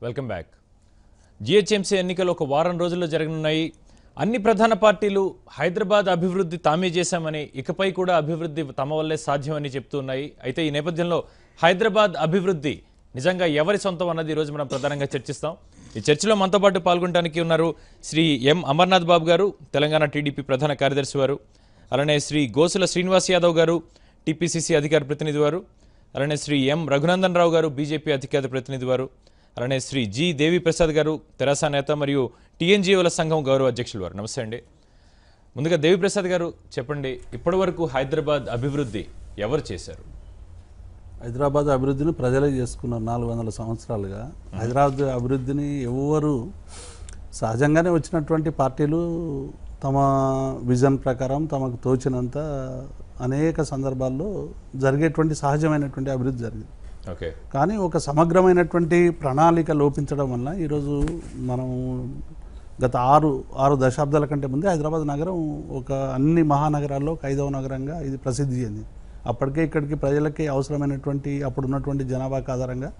Welcome back GHMC ఎన్నికలు ఒక వారం రోజుల్లో జరగనున్నాయి అన్ని ప్రధాన పార్టీలు హైదరాబాద్ అభివృద్ధి తామే చేశామని ఇకపై కూడా అభివృద్ధి తమ వల్లే సాధ్యమని చెప్తున్నాయి అయితే ఈ నేపథ్యంలో హైదరాబాద్ అభివృద్ధి నిజంగా ఎవరి సొంతం అన్నది ఈరోజు మనం ప్రధానంగా చర్చిస్తాం ఈ చర్చలో మనతో పాటు పాల్గొనడానికి ఉన్నారు శ్రీ ఎం అమర్నాథ్ బాబు గారు తెలంగాణ టీడీపీ ప్రధాన కార్యదర్శి వారు అలానే శ్రీ గోసుల శ్రీనివాస్ యాదవ్ గారు టీపీసీసీ అధికార ప్రతినిధి వారు అలానే శ్రీ ఎం రఘునందన్ రావు గారు బీజేపీ అధికార ప్రతినిధి వారు అలానే శ్రీ జి దేవి ప్రసాద్ గారు తెరాస నేత మరియు టీఎన్జీఓల సంఘం గౌరవ అధ్యక్షులు వారు నమస్తే అండి ముందుగా దేవి ప్రసాద్ గారు చెప్పండి ఇప్పటివరకు హైదరాబాద్ అభివృద్ధి ఎవరు చేశారు హైదరాబాద్ అభివృద్ధిని ప్రజలే చేసుకున్నారు నాలుగు వందల సంవత్సరాలుగా హైదరాబాద్ అభివృద్ధిని ఎవరు సహజంగానే వచ్చినటువంటి పార్టీలు తమ విజన్ ప్రకారం తమకు తోచినంత అనేక సందర్భాల్లో జరిగేటువంటి సహజమైనటువంటి అభివృద్ధి జరిగింది ఓకే కానీ ఒక సమగ్రమైనటువంటి ప్రణాళిక లోపించడం వల్ల ఈరోజు మనం గత ఆరు ఆరు దశాబ్దాల కంటే ముందే హైదరాబాద్ నగరం ఒక అన్ని మహానగరాల్లో ఒక ఐదవ నగరంగా ఇది ప్రసిద్ధి చెందింది అప్పటికే ఇక్కడికి ప్రజలకి అవసరమైనటువంటి అప్పుడు ఉన్నటువంటి జనాభాకు ఆధారంగా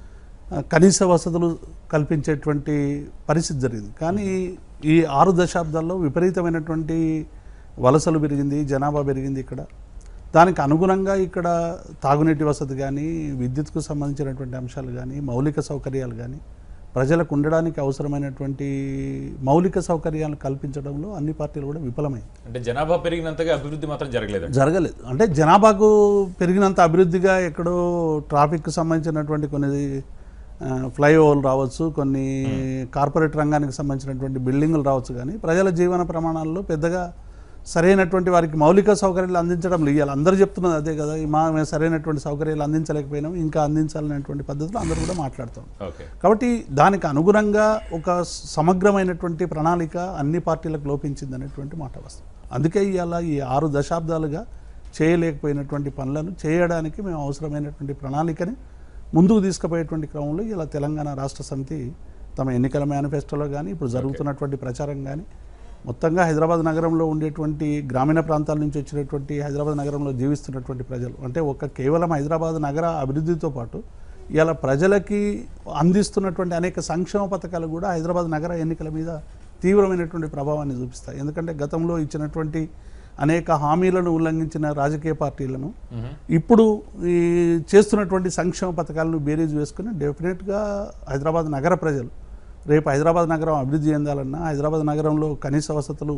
ఆ, కనీస వసతులు కల్పించేటువంటి పరిస్థితి జరిగింది కానీ ఈ ఆరు దశాబ్దాల్లో విపరీతమైనటువంటి వలసలు పెరిగింది జనాభా పెరిగింది ఇక్కడ దానికి అనుగుణంగా ఇక్కడ తాగునీటి వసతి కానీ విద్యుత్కు సంబంధించినటువంటి అంశాలు కానీ మౌలిక సౌకర్యాలు కానీ ప్రజలకు ఉండడానికి అవసరమైనటువంటి మౌలిక సౌకర్యాలను కల్పించడంలో అన్ని పార్టీలు కూడా విఫలమైంది అంటే జనాభా పెరిగినంతగా అభివృద్ధి మాత్రం జరగలేదు జరగలేదు అంటే జనాభాకు పెరిగినంత అభివృద్ధిగా ఎక్కడో ట్రాఫిక్కి సంబంధించినటువంటి కొన్ని ఆ, ఫ్లైఓవర్లు రావచ్చు కొన్ని కార్పొరేట్ రంగానికి సంబంధించినటువంటి బిల్డింగులు రావచ్చు కానీ ప్రజల జీవన ప్రమాణాల్లో పెద్దగా సరైనటువంటి వారికి మౌలిక సౌకర్యాలు అందించడం లేదు అందరూ చెప్తున్నది అదే కదా ఈ మా మేము సరైనటువంటి సౌకర్యాలు అందించలేకపోయినాం ఇంకా అందించాలనేటువంటి పద్ధతిలో అందరూ కూడా మాట్లాడుతాం ఓకే కాబట్టి దానికి అనుగుణంగా ఒక సమగ్రమైనటువంటి ప్రణాళిక అన్ని పార్టీలకు లోపించింది అనేటువంటి మాట వస్తుంది అందుకే ఇవాళ ఈ ఆరు దశాబ్దాలుగా చేయలేకపోయినటువంటి పనులను చేయడానికి మేము అవసరమైనటువంటి ప్రణాళికని ముందుకు తీసుకుపోయేటువంటి క్రమంలో ఇలా తెలంగాణ రాష్ట్ర సమితి తమ ఎన్నికల మేనిఫెస్టోలో కానీ ఇప్పుడు జరుగుతున్నటువంటి ప్రచారం కానీ మొత్తంగా హైదరాబాద్ నగరంలో ఉండేటువంటి గ్రామీణ ప్రాంతాల నుంచి వచ్చినటువంటి హైదరాబాద్ నగరంలో జీవిస్తున్నటువంటి ప్రజలు అంటే ఒక కేవలం హైదరాబాద్ నగర అభివృద్ధితో పాటు ఇలా ప్రజలకి అందిస్తున్నటువంటి అనేక సంక్షేమ పథకాలు కూడా హైదరాబాద్ నగర ఎన్నికల మీద తీవ్రమైనటువంటి ప్రభావాన్ని చూపిస్తాయి ఎందుకంటే గతంలో ఇచ్చినటువంటి అనేక హామీలను ఉల్లంఘించిన రాజకీయ పార్టీలను ఇప్పుడు ఈ చేస్తున్నటువంటి సంక్షేమ పథకాలను బేరీజ్ వేసుకుని డెఫినెట్గా హైదరాబాద్ నగర ప్రజలు రేపు హైదరాబాద్ నగరం అభివృద్ధి చెందాలన్నా హైదరాబాద్ నగరంలో కనీస వసతులు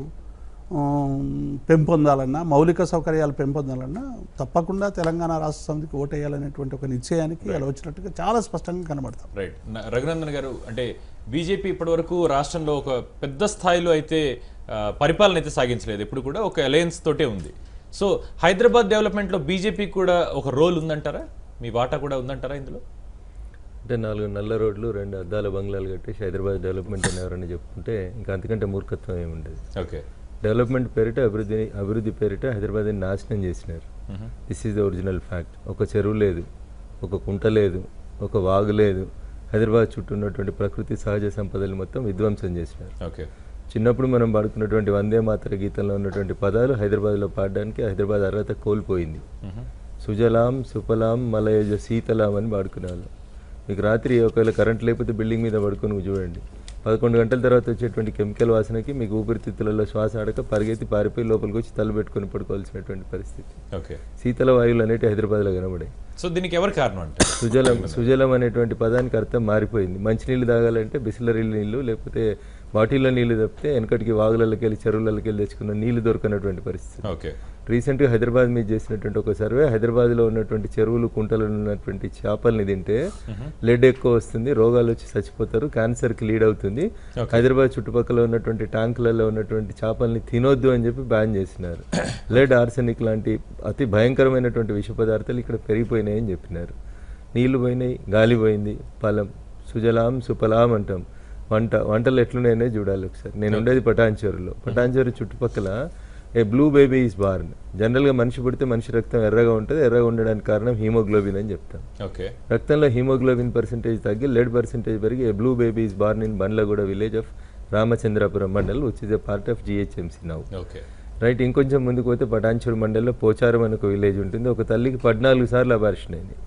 ఉమ్, పెంపొందాలన్నా మౌలిక సౌకర్యాలు పెంపొందాలన్నా తప్పకుండా తెలంగాణ రాష్ట్ర సమితికి ఓటేయాలనేటువంటి ఒక నిశ్చయానికి అలా వచ్చినట్టుగా చాలా స్పష్టంగా కనబడతాం రైట్ న- రఘునందన్ గారు అంటే బీజేపీ ఇప్పటివరకు రాష్ట్రంలో ఒక పెద్ద స్థాయిలో అయితే ఆ, పరిపాలన అయితే సాగించలేదు ఇప్పుడు కూడా ఒక అలయన్స్ తోటే ఉంది సో హైదరాబాద్ డెవలప్మెంట్లో బీజేపీ కూడా ఒక రోల్ ఉందంటారా మీ వాటా కూడా ఉందంటారా ఇందులో అంటే నాలుగు నల్ల రోడ్లు రెండు అద్దాల బంగ్లాలు కట్టేసి హైదరాబాద్ డెవలప్మెంట్ అని ఎవరైనా చెప్పుకుంటే ఇంకా అంతకంటే మూర్ఖత్వం ఏమి ఉండదు ఓకే డెవలప్మెంట్ పేరిట అభివృద్ధి అభివృద్ధి పేరిట హైదరాబాద్ని నాశనం చేసినారు this is the original fact ఒక చెరువు లేదు ఒక కుంట లేదు ఒక వాగు లేదు హైదరాబాద్ చుట్టూ ఉన్నటువంటి ప్రకృతి సహజ సంపదలు మొత్తం విధ్వంసం చేసినారు ఓకే చిన్నప్పుడు మనం పాడుకున్నటువంటి వందే మాతర గీతంలో ఉన్నటువంటి పదాలు హైదరాబాద్లో పాడడానికి హైదరాబాద్ అర్హత కోల్పోయింది సుజలాం సుఫలాం మలయజ శీతలాం అని పాడుకునేవాళ్ళం మీకు రాత్రి ఒకవేళ కరెంట్ లేకపోతే బిల్డింగ్ మీద పడుకొని నువ్వు చూడండి పదకొండు గంటల తర్వాత వచ్చేటువంటి కెమికల్ వాసనకి మీకు ఊపిరితిత్తులలో శ్వాస ఆడక పరిగెత్తి పారిపోయి లోపలికి వచ్చి తల పెట్టుకొని పడుకోవాల్సినటువంటి పరిస్థితి ఓకే శీతల వాయువులు అనేవి హైదరాబాద్లో కనబడాయి సో దీనికి ఎవరు కారణం అంటే సుజలం సుజలం అనేటువంటి పదానికి అర్థం మారిపోయింది మంచినీళ్ళు తాగాలంటే బిస్లరీ నీళ్ళు లేకపోతే బాటిల్లో నీళ్లు తప్పితే వెనకటికి వాగులకి వెళ్ళి చెరువులకి వెళ్ళి తెచ్చుకున్న నీళ్లు దొరకనటువంటి పరిస్థితి ఓకే రీసెంట్గా హైదరాబాద్ మీద చేసినటువంటి ఒక సర్వే హైదరాబాద్లో ఉన్నటువంటి చెరువులు కుంటలు ఉన్నటువంటి చేపల్ని తింటే లెడ్ ఎక్కువ వస్తుంది రోగాలు వచ్చి చచ్చిపోతారు క్యాన్సర్కి లీడ్ అవుతుంది హైదరాబాద్ చుట్టుపక్కల ఉన్నటువంటి ట్యాంకులలో ఉన్నటువంటి చేపల్ని తినొద్దు అని చెప్పి బ్యాన్ చేసినారు లెడ్ ఆర్సెనిక్ లాంటి అతి భయంకరమైనటువంటి విష పదార్థాలు ఇక్కడ పెరిగిపోయినాయని చెప్పినారు నీళ్లు పోయినాయి గాలి పోయింది ఫలం సుజలాం సుఫలాం అంటాం వంట వంటలు ఎట్లున్నాయనే చూడాలి ఒకసారి నేను ఉండేది పటాన్చేరులో పటాన్చేరు చుట్టుపక్కల a blue baby is born జనరల్గా మనిషి పుడితే మనిషి రక్తం ఎర్రగా ఉంటుంది ఎర్రగా ఉండడానికి కారణం హీమోగ్లోబిన్ అని చెప్తాం ఓకే రక్తంలో హీమోగ్లోబిన్ పర్సెంటేజ్ తగ్గి లెడ్ పర్సెంటేజ్ పెరిగి a blue baby is born in Bandlaguda village of Ramachandrapuram mandal which is a part of GHMC now okay right ఇంకొంచెం ముందుకు పోతే పటాన్చేరు మండలంలో పోచారం అని ఒక విలేజ్ ఉంటుంది ఒక తల్లికి పద్నాలుగు సార్లు అబార్షన్ అయింది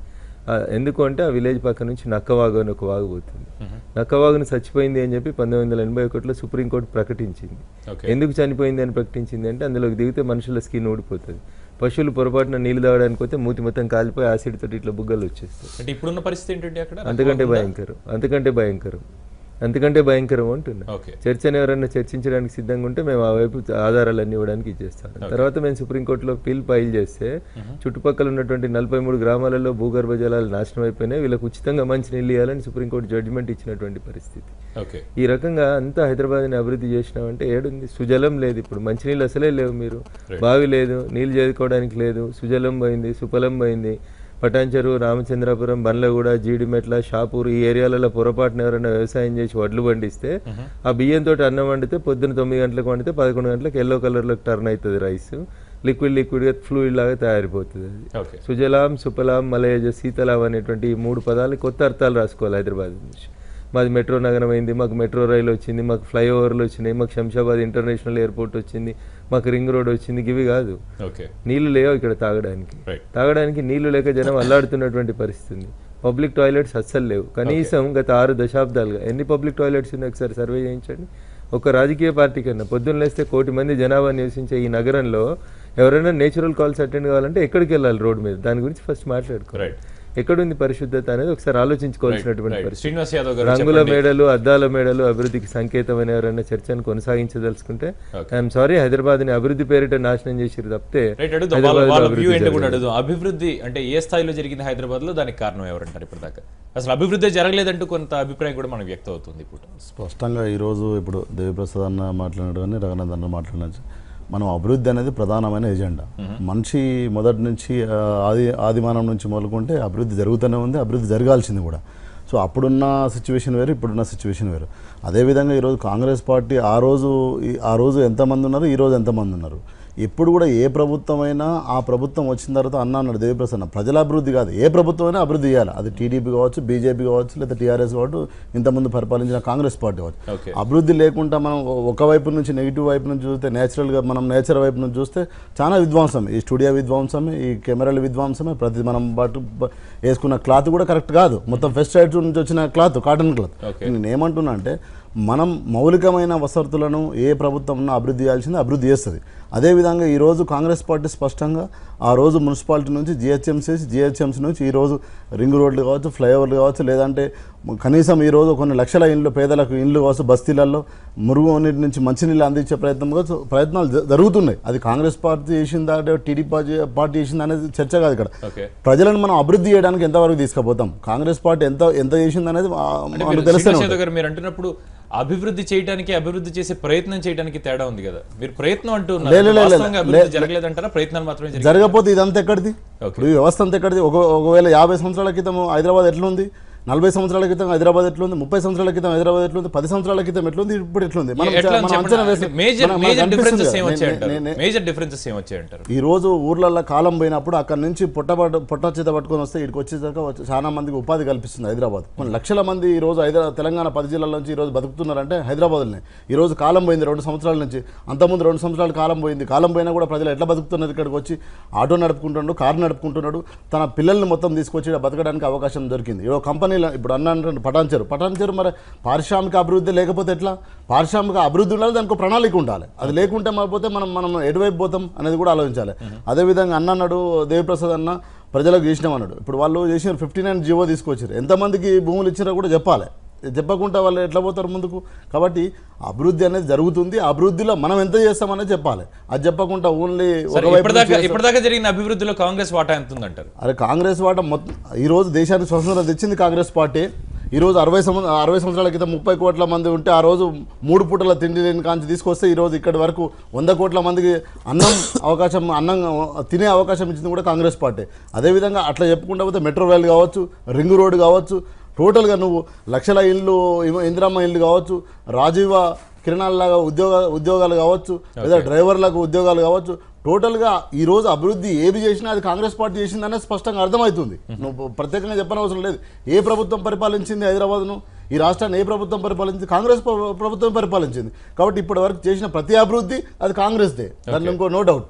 ఆ, ఎందుకు అంటే ఆ విలేజ్ పక్క నుంచి నక్కవాగు అని ఒక వాగు పోతుంది నక్కవాగును చచ్చిపోయింది అని చెప్పి పంతొమ్మిది వందల ఎనభై ఒకటిలో సుప్రీంకోర్టు ప్రకటించింది ఓకే ఎందుకు చనిపోయింది అని ప్రకటించింది అంటే అందులోకి దిగితే మనుషుల స్కిన్ ఊడిపోతుంది పశువులు పొరపాటున నీళ్లు తాగడానికి పోతే మూతి మొత్తం కాలిపోయి యాసిడ్ తోటి ఇట్లా బుగ్గలు వచ్చేస్తాయి అంటే ఇప్పుడున్న పరిస్థితి ఏంటంటే అక్కడ అంతకంటే భయంకరం అంతకంటే భయంకరం అంతకంటే భయంకరం అంటున్నా ఓకే చర్చను ఎవరైనా చర్చించడానికి సిద్ధంగా ఉంటే మేము ఆ వైపు ఆధారాలన్నీ ఇవ్వడానికి ఇచ్చేస్తాం తర్వాత మేము సుప్రీంకోర్టులో పిల్ ఫైల్ చేస్తే చుట్టుపక్కల ఉన్నటువంటి నలభై మూడు గ్రామాలలో భూగర్భ జలాలు నాశనం అయిపోయినాయి వీళ్ళకి ఉచితంగా మంచి నీళ్ళు ఇవ్వాలని సుప్రీంకోర్టు జడ్జిమెంట్ ఇచ్చినటువంటి పరిస్థితి ఓకే ఈ రకంగా అంతా హైదరాబాద్ని అభివృద్ధి చేసినామంటే ఏడుంది సుజలం లేదు ఇప్పుడు మంచినీళ్ళు అసలే లేవు మీరు బావి లేదు నీళ్ళు చేదుకోవడానికి లేదు సుజలం పోయింది సుఫలం పోయింది పటాన్చెరు రామచంద్రాపురం బండ్లగూడ జీడిమెట్ల షాపూర్ ఈ ఏరియాలలో పొరపాటున ఎవరైనా వ్యవసాయం చేసి వడ్లు పండిస్తే ఆ బియ్యంతో అన్నం వండితే పొద్దున్న తొమ్మిది గంటలకు వండితే పదకొండు గంటలకు ఎల్లో కలర్లోకి టర్న్ అవుతుంది రైస్ లిక్విడ్ లిక్విడ్గా ఫ్లూయిడ్ లాగా తయారైపోతుంది అది ఓకే సుజలాం సుఫలాం మలయజ శీతలాం అనేటువంటి ఈ మూడు పదాలు కొత్త అర్థాలు రాసుకోవాలి హైదరాబాద్ నుంచి మాది మెట్రో నగరం అయింది మాకు మెట్రో రైలు వచ్చింది మాకు ఫ్లైఓవర్లు వచ్చినాయి మాకు శంషాబాద్ ఇంటర్నేషనల్ ఎయిర్పోర్ట్ వచ్చింది మాకు రింగ్ రోడ్ వచ్చింది ఇవి కాదు ఓకే నీళ్లు లేవు ఇక్కడ తాగడానికి రైట్ తాగడానికి నీళ్లు లేక జనం అల్లాడుతున్నటువంటి పరిస్థితి ఉంది పబ్లిక్ టాయిలెట్స్ అస్సలు లేవు కనీసం గత ఆరు దశాబ్దాలుగా ఎన్ని పబ్లిక్ టాయిలెట్స్ ఉన్నాయి ఒకసారి సర్వే చేయించండి ఒక రాజకీయ పార్టీ కన్నా పొద్దున్న లేస్తే కోటి మంది జనాభా నివసించే ఈ నగరంలో ఎవరైనా నేచురల్ కాల్స్ అటెండ్ కావాలంటే ఎక్కడికి వెళ్ళాలి రోడ్ మీద దాని గురించి ఫస్ట్ మాట్లాడుకోవాలి రైట్ ఎక్కడుంది పరిశుద్ధత అనేది ఒకసారి ఆలోచించుకోవాల్సినటువంటి రైట్ పరిస్థితి శ్రీనివాస్ యాదవ్ గారు రంగుల మేడలు అద్దాల మేడలు అభివృద్ధికి సంకేతమైన ఎవరైనా చర్చను కొనసాగించదలుచుకుంటే ఐఎమ్ సారీ హైదరాబాద్ ని అభివృద్ధి పేరిట నాశనం చేసిరు తప్పితే రైట్ అడుగుదాం వాళ్ళ హైదరాబాద్లో వాళ్ళ వ్యూ అభివృద్ధి ఏంటో కూడా జరగలేదు. అడుగుదాం అభివృద్ధి అంటే ఏ స్థాయిలో జరిగింది హైదరాబాద్ లో దానికి కారణం ఎవరంటారు ఇప్పటిదాకా అసలు అభివృద్ధి జరగలేదంటూ కొంత అభిప్రాయం కూడా మనకు వ్యక్తం అవుతుంది ఇప్పుడు స్పష్టంగా ఈరోజు ఇప్పుడు దేవిప్రసాద్ అన్న మాట్లాడినట్టు కానీ రఘునంద్ అన్న మాట్లాడినట్టు మనం అభివృద్ధి అనేది ప్రధానమైన ఎజెండా మనిషి మొదటి నుంచి ఆ, ఆది ఆదిమానం నుంచి మొదలుకుంటే అభివృద్ధి జరుగుతూనే ఉంది అభివృద్ధి జరగాల్సింది కూడా సో అప్పుడున్న సిచ్యువేషన్ వేరు ఇప్పుడున్న సిచ్యువేషన్ వేరు అదేవిధంగా ఈరోజు కాంగ్రెస్ పార్టీ ఆ రోజు ఈ- ఆ రోజు ఎంతమంది ఉన్నారు ఈ రోజు ఎంతమంది ఉన్నారు ఎప్పుడు కూడా ఏ ప్రభుత్వం అయినా ఆ ప్రభుత్వం వచ్చిన తర్వాత అన్న అన్నాడు దేవిప్రసన్న ప్రజల అభివృద్ధి కాదు ఏ ప్రభుత్వం అయినా అభివృద్ధి చేయాలి అది టీడీపీ కావచ్చు బీజేపీ కావచ్చు లేదా టీఆర్ఎస్ కావచ్చు ఇంతకుముందు పరిపాలించిన కాంగ్రెస్ పార్టీ కావచ్చు ఓకే అభివృద్ధి లేకుండా మనం ఒక వైపు నుంచి నెగిటివ్ వైపు నుంచి చూస్తే నేచురల్గా మనం నేచర్ వైపు నుంచి చూస్తే చాలా విధ్వంసం ఈ స్టూడియో విధ్వంసమే ఈ కెమెరాల విధ్వంసమే ప్రతి మనం బట్టు బ- వేసుకున్న క్లాత్ కూడా కరెక్ట్ కాదు మొత్తం ఫెస్ట్ సైడ్ నుంచి వచ్చిన క్లాత్ కాటన్ క్లాత్ Okay. నేను ఏమంటున్నా అంటే మనం మౌలికమైన వసతులను ఏ ప్రభుత్వం ఉన్నా అభివృద్ధి చేయాల్సింది అభివృద్ధి చేస్తుంది అదేవిధంగా ఈరోజు కాంగ్రెస్ పార్టీ స్పష్టంగా ఆ రోజు మున్సిపాలిటీ నుంచి జిహెచ్ఎంసీ జిహెచ్ఎంసీ నుంచి ఈరోజు రింగ్ రోడ్లు కావచ్చు ఫ్లైఓవర్లు కావచ్చు లేదంటే కనీసం ఈరోజు కొన్ని లక్షల ఇండ్లు పేదలకు ఇండ్లు కావచ్చు బస్తీలలో మురుగునీటి నుంచి మంచినీళ్ళు అందించే ప్రయత్నం కావచ్చు ప్రయత్నాలు జ- జరుగుతున్నాయి అది కాంగ్రెస్ పార్టీ చేసిందా అంటే టీడీపీ పార్టీ- పార్టీ చేసిందా అనేది చర్చ కాదు ఇక్కడ ఓకే ప్రజలను మనం అభివృద్ధి చేయడానికి ఎంతవరకు తీసుకుపోతాం కాంగ్రెస్ పార్టీ ఎంత ఎంత చేసింది అనేది ఆ, అంటే మనకు మీరు తెలుస్తూనే శ్రీనివాస్ ఉంటుంది. యాదవ్ గారు మీరు అంటున్నప్పుడు అభివృద్ధి చేయడానికి అభివృద్ధి చేసే ప్రయత్నం చేయడానికి తేడా ఉంది కదా మీరు ప్రయత్నం లే, అంటున్నారు లే, లే, లే, వాస్తవంగా లే, అభివృద్ధి లే. జరగలేదంటారా ప్రయత్నాలు మాత్రమే జరిగాయి జరగకపోతే ఇదంతా ఎక్కడిది ఓకే. ఇప్పుడు ఈ వ్యవస్థ అంతా ఎక్కడిది ఒక ఒకవేళ యాభై సంవత్సరాల క్రితం హైదరాబాద్ ఎట్లుంది నలభై సంవత్సరాల క్రితం హైదరాబాద్ ఎట్లుంది ముప్పై సంవత్సరాల క్రితం హైదరాబాద్ ఎట్లుంది పది సంవత్సరాల క్రితం ఎట్లుంది ఇప్పుడు ఎట్లుంది మనం ఎట్లా అని మనం అంచనా వేసి- చెప్పండి మేజర్ మనం- మనకు మేజర్ అనిపిస్తుంది డిఫరెన్సెస్ కదా. ఏమొచ్చాయంటారు నే- నే- మేజర్ డిఫరెన్సెస్ ఏమొచ్చాయంటారు ఈ రోజు ఊర్లల్లో కాలం పోయినప్పుడు అక్కడ నుంచి పొట్ట పట్ట- పొట్ట చేత పట్టుకొని వస్తే ఇక్కడికి వచ్చేదాకా వచ్చి- చాలా మందికి ఉపాధి కల్పిస్తుంది హైదరాబాద్ కొన్ని లక్షల మంది ఈ రోజు హైదరాబాద్ తెలంగాణ పది జిల్లాల నుంచి ఈ రోజు బతుకుతున్నారంటే హైదరాబాద్లోనే ఈ రోజు కాలం పోయింది రెండు సంవత్సరాల నుంచి అంతకుముందు రెండు సంవత్సరాలు కాలం పోయింది కాలం పోయినా కూడా ప్రజలు ఎట్లా బతుకుతున్నారు ఇక్కడికి వచ్చి ఆటో నడుపుకుంటున్నాడు కారు నడుపుకుంటున్నాడు తన పిల్లల్ని మొత్తం తీసుకొచ్చి ఈడ బతకడానికి అవకాశం దొరికింది ఈ కంపెనీలో ఇప్పుడు అన్న పటాన్చెరు పటాన్చెరు మరి పారిశ్రామిక అభివృద్ధి లేకపోతే ఎట్లా పారిశ్రామిక అభివృద్ధి ఉండాలి దానికి ఒక ప్రణాళిక ఉండాలి అది లేకుంటే మరిపోతే మనం మనం ఎటువైపు పోతాం అనేది కూడా ఆలోచించాలి అదేవిధంగా అన్న అన్నాడు దేవిప్రసాద్ అన్న ప్రజలకు చేసినాం అన్నాడు ఇప్పుడు వాళ్ళు చేసిన ఫిఫ్టీ నైన్ జీవో తీసుకొచ్చారు ఎంతమందికి భూములు ఇచ్చినా కూడా చెప్పాలి చెప్పకుండా వాళ్ళు ఎట్లా పోతారు ముందుకు కాబట్టి అభివృద్ధి అనేది జరుగుతుంది ఆ అభివృద్ధిలో మనం ఎంత చేస్తామనేది చెప్పాలి అది చెప్పకుండా ఓన్లీ సరే ఒకవైపు ఇప్పటిదాకా నుంచి ఇప్పటిదాకా జరిగిన అభివృద్ధిలో కాంగ్రెస్ వాటా ఎంత ఉందంటారు అరే కాంగ్రెస్ వాట మొత్తం ఈ రోజు దేశానికి స్వతంత్రం తెచ్చింది కాంగ్రెస్ పార్టీ ఈ రోజు అరవై సంవత్సరం అరవై సంవత్సరాల క్రితం ముప్పై కోట్ల మంది ఉంటే ఆ రోజు మూడు పూటల తిండి లేని కాంచి తీసుకొస్తే ఈ రోజు ఇక్కడి వరకు వంద కోట్ల మందికి అన్నం అవకాశం అన్నం తినే అవకాశం ఇచ్చింది కూడా కాంగ్రెస్ పార్టీ అదేవిధంగా అట్లా చెప్పుకుంటా పోతే మెట్రో రైల్ కావచ్చు రింగ్ రోడ్ కావచ్చు టోటల్గా నువ్వు లక్షల ఇల్లు ఇవ- ఇందిరమ్మ ఇల్లు కావచ్చు రాజీవ కిరణాలలాగా ఉద్యోగ ఉద్యోగాలు కావచ్చు లేదా డ్రైవర్లకు ఉద్యోగాలు కావచ్చు టోటల్గా ఈ రోజు అభివృద్ధి ఏది చేసినా అది కాంగ్రెస్ పార్టీ చేసిందనే స్పష్టంగా అర్థమవుతుంది నువ్వు ప్రత్యేకంగా చెప్పనవసరం లేదు ఏ ప్రభుత్వం పరిపాలించింది హైదరాబాద్ను ఈ రాష్ట్రాన్ని ఏ ప్రభుత్వం పరిపాలించింది కాంగ్రెస్ ప్ర- ప్రభుత్వం పరిపాలించింది కాబట్టి ఇప్పటి వరకు చేసిన ప్రతి అభివృద్ధి అది కాంగ్రెస్దే దాంట్లో ఇంకో నో డౌట్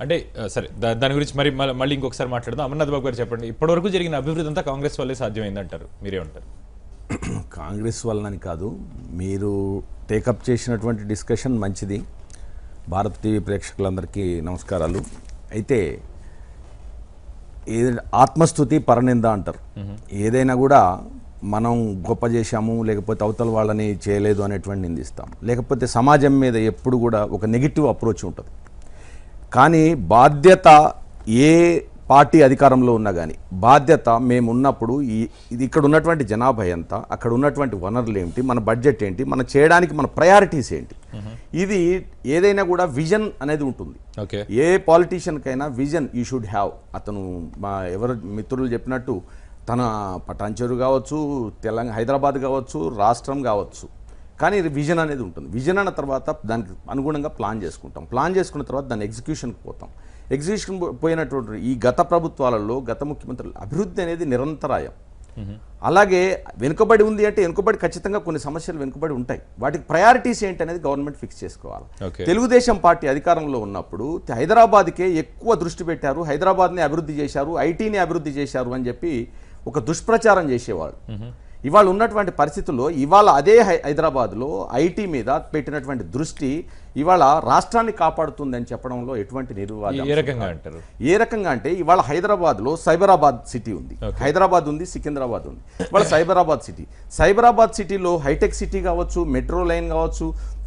అంటే ఆ, సరే దా- దాని గురించి మరి మళ్ళీ- మళ్ళీ ఇంకొకసారి మాట్లాడదాం అమర్నాథ్ బాబు గారు చెప్పండి ఇప్పటివరకు జరిగిన అభివృద్ధి అంతా కాంగ్రెస్ వల్లే సాధ్యమైంది అంటారు మీరేమంటారు కాంగ్రెస్ వలనని కాదు మీరు టేకప్ చేసినటువంటి డిస్కషన్ మంచిది భారత్ టీవీ ప్రేక్షకులందరికీ నమస్కారాలు అయితే ఏది ఆత్మస్థుతి పరనింద అంటారు ఏదైనా కూడా మనం గొప్ప చేశాము లేకపోతే అవతల వాళ్ళని చేయలేదు అనేటువంటి నిందిస్తాం లేకపోతే సమాజం మీద ఎప్పుడు కూడా ఒక నెగిటివ్ అప్రోచ్ ఉంటుంది కానీ బాధ్యత ఏ పార్టీ అధికారంలో ఉన్నా కానీ బాధ్యత మేము ఉన్నప్పుడు ఈ ఇది ఇక్కడ ఉన్నటువంటి జనాభా ఎంత అక్కడ ఉన్నటువంటి వనరులు ఏమిటి మన బడ్జెట్ ఏంటి మనం చేయడానికి మన ప్రయారిటీస్ ఏంటి ఇది ఏదైనా కూడా విజన్ అనేది ఉంటుంది ఓకే ఏ పాలిటీషియన్కైనా విజన్ యూ షుడ్ హ్యావ్ అతను మా ఎవరు మిత్రులు చెప్పినట్టు తన పటాన్చెరు కావచ్చు తెలంగాణ హైదరాబాద్ కావచ్చు రాష్ట్రం కావచ్చు కానీ ఇది విజన్ అనేది ఉంటుంది విజన్ అన్న తర్వాత దానికి అనుగుణంగా ప్లాన్ చేసుకుంటాం ప్లాన్ చేసుకున్న తర్వాత దాన్ని ఎగ్జిక్యూషన్కి పోతాం ఎగ్జిక్యూషన్ పోయినటువంటి ఈ గత ప్రభుత్వాలలో గత ముఖ్యమంత్రులు అభివృద్ధి అనేది నిరంతరాయం అలాగే వెనుకబడి ఉంది అంటే వెనుకబడి ఖచ్చితంగా కొన్ని సమస్యలు వెనుకబడి ఉంటాయి వాటికి ప్రయారిటీస్ ఏంటి అనేది గవర్నమెంట్ ఫిక్స్ చేసుకోవాలి Okay. తెలుగుదేశం పార్టీ అధికారంలో ఉన్నప్పుడు హైదరాబాద్కే ఎక్కువ దృష్టి పెట్టారు హైదరాబాద్ని అభివృద్ధి చేశారు ఐటీని అభివృద్ధి చేశారు అని చెప్పి ఒక దుష్ప్రచారం చేసేవాళ్ళు ఇవాళ ఉన్నటువంటి పరిస్థితుల్లో ఇవాళ అదే హై హైదరాబాద్లో ఐటీ మీద పెట్టినటువంటి దృష్టి ఇవాళ రాష్ట్రాన్ని కాపాడుతుంది అని చెప్పడంలో ఎటువంటి నిర్వాదం ఏ రకంగా అంటారు ఏ రకంగా అంటే ఇవాళ హైదరాబాద్లో సైబరాబాద్ సిటీ ఉంది హైదరాబాద్ ఉంది సికింద్రాబాద్ ఉంది ఇవాళ సైబరాబాద్ సిటీ సైబరాబాద్ సిటీలో హైటెక్ సిటీ కావచ్చు మెట్రో లైన్ కావచ్చు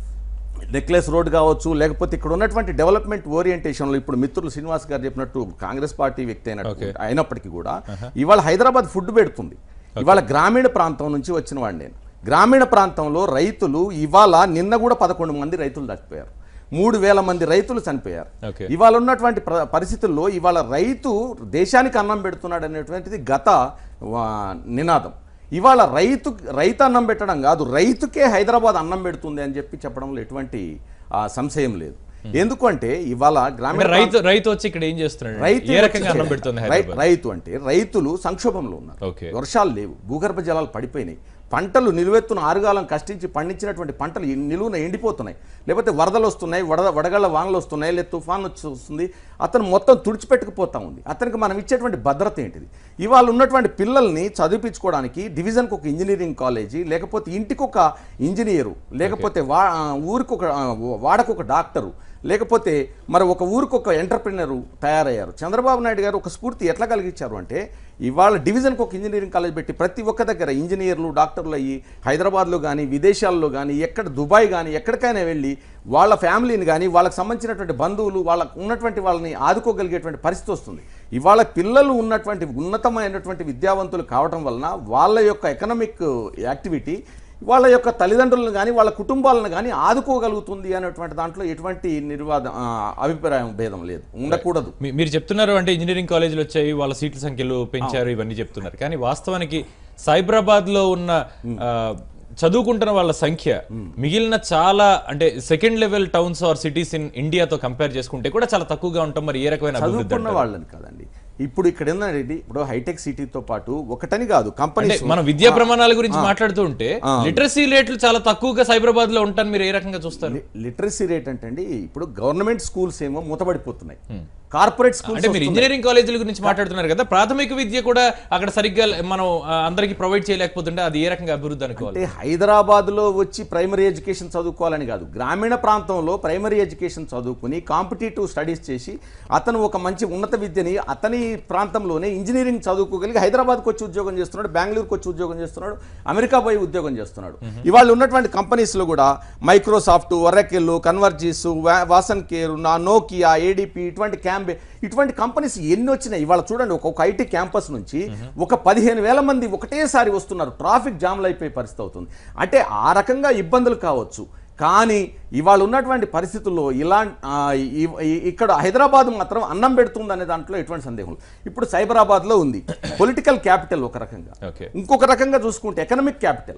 నెక్లెస్ రోడ్ కావచ్చు లేకపోతే ఇక్కడ ఉన్నటువంటి డెవలప్మెంట్ ఓరియంటేషన్లో ఇప్పుడు మిత్రులు శ్రీనివాస్ గారు చెప్పినట్టు కాంగ్రెస్ పార్టీ వ్యక్తి అయినట్టు అయినప్పటికీ కూడా ఇవాళ హైదరాబాద్ ఫుడ్ పెడుతుంది ఇవాళ గ్రామీణ ప్రాంతం నుంచి వచ్చిన వాడిని నేను గ్రామీణ ప్రాంతంలో రైతులు ఇవాళ నిన్న కూడా పదకొండు మంది రైతులు చచ్చిపోయారు మూడు వేల మంది రైతులు చనిపోయారు Okay. ఇవాళ ఉన్నటువంటి ప్ర- పరిస్థితుల్లో ఇవాళ రైతు దేశానికి అన్నం పెడుతున్నాడు అనేటువంటిది గత వా, నినాదం ఇవాళ రైతు రైతు అన్నం పెట్టడం కాదు రైతుకే హైదరాబాద్ అన్నం పెడుతుంది అని చెప్పి చెప్పడంలో ఎటువంటి ఆ, సంశయం లేదు ఎందుకంటే ఇవాళ అంటే గ్రామీణ రైతు రైతు వచ్చి ఇక్కడ ఏం చేస్తున్నాడు రైతు ఏ రకంగా అన్నం పెడుతుంది రై- హైదరాబాద్ రైతు అంటే రైతులు సంక్షోభంలో ఉన్నారు ఓకే. వర్షాలు లేవు భూగర్భ జలాలు పడిపోయినాయి పంటలు నిలువెత్తున ఆరుగాలం కష్టించి పండించినటువంటి పంటలు ఈ నిలువున ఎండిపోతున్నాయి లేకపోతే వరదలు వస్తున్నాయి వడద వడగళ్ళ వానలు వస్తున్నాయి లేదా తుఫాన్ వచ్చి వస్తుంది అతను మొత్తం తుడిచిపెట్టుకుపోతా ఉంది అతనికి మనం ఇచ్చేటువంటి భద్రత ఏంటిది ఇవాళ ఉన్నటువంటి పిల్లల్ని చదివించుకోవడానికి డివిజన్కి ఒక ఇంజనీరింగ్ కాలేజీ లేకపోతే ఇంటికి ఒక ఇంజనీరు లేకపోతే వా ఊరికి ఒక వాడకు ఒక డాక్టరు లేకపోతే మరి ఒక ఊరికి ఒక ఎంటర్ప్రినరు తయారయ్యారు చంద్రబాబు నాయుడు గారు ఒక స్ఫూర్తి ఎట్లా కలిగించారు అంటే ఇవాళ డివిజన్కి ఒక ఇంజనీరింగ్ కాలేజ్ పెట్టి ప్రతి ఒక్క దగ్గర ఇంజనీర్లు డాక్టర్లు అయ్యి హైదరాబాద్లో కానీ విదేశాల్లో కానీ ఎక్కడ దుబాయ్ కానీ ఎక్కడికైనా వెళ్ళి వాళ్ళ ఫ్యామిలీని కానీ వాళ్ళకి సంబంధించినటువంటి బంధువులు వాళ్ళకు ఉన్నటువంటి వాళ్ళని ఆదుకోగలిగేటువంటి పరిస్థితి వస్తుంది ఇవాళ పిల్లలు ఉన్నటువంటి ఉన్నతమైనటువంటి విద్యావంతులు కావటం వలన వాళ్ళ యొక్క ఎకనామిక్ యాక్టివిటీ వాళ్ళ యొక్క తల్లిదండ్రులను కానీ వాళ్ళ కుటుంబాలను కానీ ఆదుకోగలుగుతుంది అనేటువంటి దాంట్లో ఎటువంటి నిర్వాద ఆ, అభిప్రాయం భేదం లేదు ఉండకూడదు మీ- మీరు చెప్తున్నారు అంటే ఇంజనీరింగ్ కాలేజీలు వచ్చాయి వాళ్ళ సీట్ల సంఖ్యలు పెంచారు ఇవన్నీ చెప్తున్నారు కానీ వాస్తవానికి సైబరాబాద్ లో ఉన్న ఆ, చదువుకుంటున్న వాళ్ళ సంఖ్య మిగిలిన చాలా అంటే second level towns or cities in ఇండియాతో కంపేర్ చేసుకుంటే కూడా చాలా తక్కువగా ఉంటాం మరి ఏ రకమైన అభివృద్ధి చదువుకున్న అంటారు? వాళ్ళని కాదండి ఇప్పుడు ఇక్కడ ఏంటంటే ఇప్పుడు హైటెక్ సిటీతో పాటు ఒకటని కాదు అంటే కంపెనీస్ మనం విద్యా ప్రమాణాల గురించి మాట్లాడుతూ ఉంటే లిటరసీ రేట్లు చాలా తక్కువగా సైబరాబాద్ లో ఉంటాను మీరు ఏ రకంగా చూస్తారు లిటరసీ రేట్ అంటే అండి ఇప్పుడు గవర్నమెంట్ స్కూల్స్ ఏమో మూతబడిపోతున్నాయి కార్పొరేట్ స్కూల్స్ అంటే మీరు ఇంజనీరింగ్ కాలేజీల గురించి మాట్లాడుతున్నారు కదా ప్రాథమిక విద్య కూడా అక్కడ సరిగ్గా మనం ఆ, అందరికీ ప్రొవైడ్ చేయలేకపోతుంటే అది ఏ రకంగా అభివృద్ధి అనుకోవాలి అంటే హైదరాబాద్ లో వచ్చి ప్రైమరీ ఎడ్యుకేషన్ చదువుకోవాలని కాదు గ్రామీణ ప్రాంతంలో ప్రైమరీ ఎడ్యుకేషన్ చదువుకుని కాంపిటేటివ్ స్టడీస్ చేసి అతను ఒక మంచి ఉన్నత విద్యని అతని ప్రాంతంలోనే ఇంజనీరింగ్ చదువుకోగలిగి హైదరాబాద్కి వచ్చి ఉద్యోగం చేస్తున్నాడు బెంగళూరుకి వచ్చి ఉద్యోగం చేస్తున్నాడు అమెరికా పోయి ఉద్యోగం చేస్తున్నాడు ఇవాళ ఉన్నటువంటి కంపెనీస్లో కూడా Microsoft Oracle Convergys Vasan care నా నోకియా ఏడిపి ఇటువంటి క్యాంబే ఇటువంటి కంపెనీస్ ఎన్ని వచ్చినాయి ఇవాళ చూడండి ఒక్కొక్క ఐటీ క్యాంపస్ నుంచి ఒక పదిహేను వేల మంది ఒకటేసారి వస్తున్నారు ట్రాఫిక్ జామ్లు అయిపోయే పరిస్థితి అవుతుంది అంటే ఆ రకంగా ఇబ్బందులు కావచ్చు కానీ ఇవాళ ఉన్నటువంటి పరిస్థితుల్లో ఇలా ఆ, ఈ- ఈ- ఇక్కడ హైదరాబాద్ మాత్రం అన్నం పెడుతుంది అనే దాంట్లో ఎటువంటి సందేహం లేదు. ఇప్పుడు సైబరాబాద్లో ఉంది పొలిటికల్ క్యాపిటల్ ఒక రకంగా ఓకే ఇంకొక రకంగా చూసుకుంటే ఎకనామిక్ క్యాపిటల్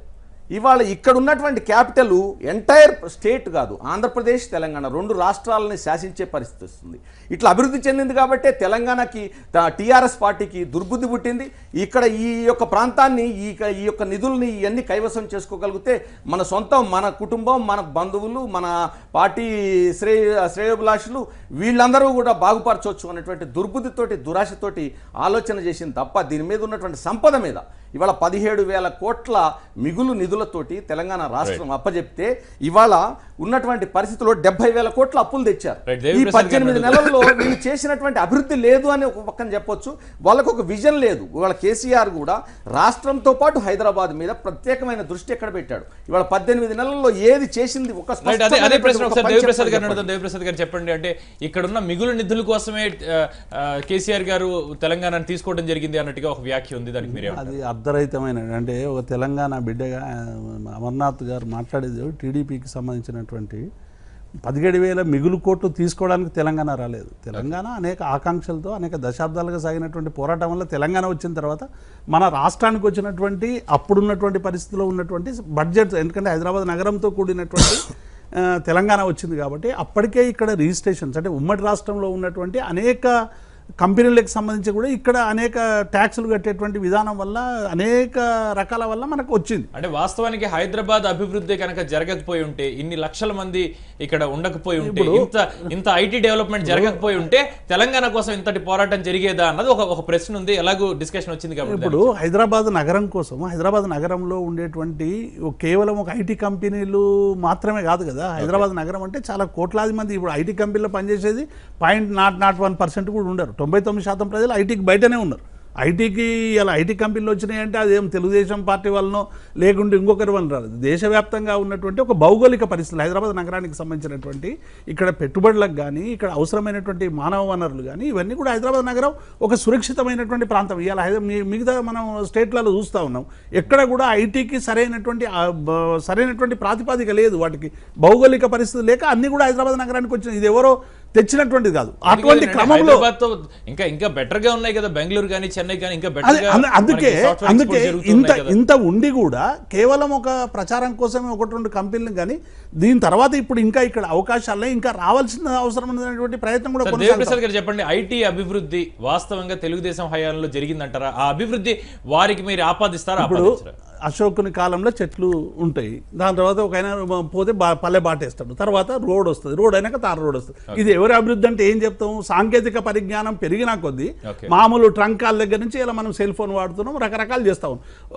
ఇవాళ ఇక్కడ ఉన్నటువంటి క్యాపిటల్ ఎంటైర్ స్టేట్ కాదు ఆంధ్రప్రదేశ్ తెలంగాణ రెండు రాష్ట్రాలని శాసించే పరిస్థితి వస్తుంది ఇట్లా అభివృద్ధి చెందింది కాబట్టే తెలంగాణకి టీఆర్ఎస్ పార్టీకి దుర్బుద్ధి పుట్టింది ఇక్కడ ఈ యొక్క ప్రాంతాన్ని ఈ క- ఈ యొక్క నిధుల్ని ఇవన్నీ కైవసం చేసుకోగలిగితే మన సొంతం మన కుటుంబం మన బంధువులు మన పార్టీ శ్రేయ శ్రేయోభిలాషులు వీళ్ళందరూ కూడా బాగుపరచవచ్చు అనేటువంటి దుర్బుద్ధితోటి దురాశతోటి ఆలోచన చేసింది తప్ప దీని మీద ఉన్నటువంటి సంపద మీద ఇవాళ పదిహేడు వేల కోట్ల మిగులు నిధులతోటి తెలంగాణ రాష్ట్రం అప్పజెప్తే ఇవాళ ఉన్నటువంటి పరిస్థితుల్లో డెబ్బై వేల కోట్ల అప్పులు తెచ్చారు Right, ఈ దేవిప్రసాద్ పద్దెనిమిది గారు నెలల్లో వీళ్ళు చేసినటువంటి అభివృద్ధి లేదు అని ఒక పక్కన చెప్పొచ్చు వాళ్ళకు ఒక విజన్ లేదు ఇవాళ కేసీఆర్ కూడా రాష్ట్రంతో పాటు హైదరాబాద్ మీద ప్రత్యేకమైన దృష్టి ఎక్కడ పెట్టాడు ఇవాళ పద్దెనిమిది నెలల్లో ఏది చేసింది ఒక రైట్ అదే అదే ప్రశ్న స్పష్టమైనటువంటి ఒక ఒకసారి పని దేవిప్రసాద్ చెప్పండి. గారు అడుగుతాం దేవిప్రసాద్ గారు చెప్పండి అంటే ఇక్కడ ఉన్న మిగులు నిధుల కోసమే ఆ, ఆ, కేసీఆర్ గారు తెలంగాణను తీసుకోవడం జరిగింది అన్నట్టుగా ఒక వ్యాఖ్య ఉంది దానికి మీరే అది అర్ధరహితమైన అంటే ఒక తెలంగాణ బిడ్డగా ఆ, అమర్నాథ్ గారు మాట్లాడేది టీడీపీకి సంబంధించినటువంటి పదిహేడు వేల మిగులు కోట్లు తీసుకోవడానికి తెలంగాణ రాలేదు తెలంగాణ అనేక ఆకాంక్షలతో అనేక దశాబ్దాలుగా సాగినటువంటి పోరాటం వల్ల తెలంగాణ వచ్చిన తర్వాత మన రాష్ట్రానికి వచ్చినటువంటి అప్పుడున్నటువంటి పరిస్థితిలో ఉన్నటువంటి బడ్జెట్ ఎందుకంటే హైదరాబాద్ నగరంతో కూడినటువంటి ఆ, తెలంగాణ వచ్చింది కాబట్టి అప్పటికే ఇక్కడ రిజిస్ట్రేషన్స్ అంటే ఉమ్మడి రాష్ట్రంలో ఉన్నటువంటి అనేక కంపెనీలకు సంబంధించి కూడా ఇక్కడ అనేక ట్యాక్సులు కట్టేటువంటి విధానం వల్ల అనేక రకాల వల్ల మనకు వచ్చింది అంటే వాస్తవానికి హైదరాబాద్ అభివృద్ధి కనుక జరగకపోయి ఉంటే ఇన్ని లక్షల మంది ఇక్కడ ఉండకపోయి ఉంటే ఇంత ఇంత ఐటీ డెవలప్మెంట్ జరగకపోయి ఉంటే తెలంగాణ కోసం ఇంతటి పోరాటం జరిగేదా అన్నది ఒక ఒక ప్రశ్న ఉంది ఎలాగో డిస్కషన్ వచ్చింది కాబట్టి ఇప్పుడు హైదరాబాద్ నగరం కోసం హైదరాబాద్ నగరంలో ఉండేటువంటి ఓ కేవలం ఒక ఐటీ కంపెనీలు మాత్రమే కాదు కదా హైదరాబాద్ నగరం అంటే చాలా కోట్లాది మంది ఇప్పుడు ఐటీ కంపెనీలో పనిచేసేది point not not one percent కూడా ఉండరు తొంభై తొమ్మిది శాతం ప్రజలు ఐటీకి బయటనే ఉన్నారు ఐటీకి ఇలా ఐటీ కంపెనీలు వచ్చినాయంటే అదేం తెలుగుదేశం పార్టీ వల్లనో లేకుంటే ఇంకొకరి వల్ల రాలేదు దేశవ్యాప్తంగా ఉన్నటువంటి ఒక భౌగోళిక పరిస్థితులు హైదరాబాద్ నగరానికి సంబంధించినటువంటి ఇక్కడ పెట్టుబడులకు కానీ ఇక్కడ అవసరమైనటువంటి మానవ వనరులు కానీ ఇవన్నీ కూడా హైదరాబాద్ నగరం ఒక సురక్షితమైనటువంటి ప్రాంతం ఇవాళ హైదరా మీ- మిగతా మనం స్టేట్లలో చూస్తూ ఉన్నాం ఎక్కడ కూడా ఐటీకి సరైనటువంటి ఆ, బ- సరైనటువంటి ప్రాతిపదిక లేదు వాటికి భౌగోళిక పరిస్థితి లేక అన్ని కూడా హైదరాబాద్ నగరానికి వచ్చినాయి ఇది ఎవరో తెచ్చినటువంటిది కాదు అటువంటి అందుకే క్రమంలో హైదరాబాద్ తో ఇంకా ఇంకా బెటర్ గా ఉన్నాయి కదా బెంగళూరు కానీ చెన్నై కానీ ఇంకా బెటర్ అదే గా అంద- అందుకే మనకి software అందుకే export జరుగుతూ ఇంత ఉన్నాయి కదా. ఇంత ఉండి కూడా కేవలం ఒక ప్రచారం కోసమే ఒకటి రెండు కంపెనీలు కానీ దీని తర్వాత ఇప్పుడు ఇంకా ఇక్కడ అవకాశాలే ఇంకా రావాల్సిన అవసరం ఉన్నటువంటి ప్రయత్నం కూడా సార్ కొనసాగుతా దేవప్రసాద్ గారు చెప్పండి ఐటీ అభివృద్ధి వాస్తవంగా తెలుగుదేశం హయాంలో జరిగిందంటారా ఆ అభివృద్ధి వారికి మీరు ఆపాదిస్తారా ఇప్పుడు ఆపాదించరా అశోకుని కాలంలో చెట్లు ఉంటాయి దాని తర్వాత ఒక ఆయన పోతే బా- పల్లె బాటేస్తాడు తర్వాత రోడ్ వస్తుంది రోడ్ అయినాక తార రోడ్ వస్తుంది ఇది ఎవరి అభివృద్ధి అంటే ఏం చెప్తాం సాంకేతిక పరిజ్ఞానం పెరిగినా కొద్దీ Okay. మామూలు ట్రంకాల దగ్గర నుంచి ఇలా మనం సెల్ ఫోన్ వాడుతున్నాం రకరకాలు చేస్తాం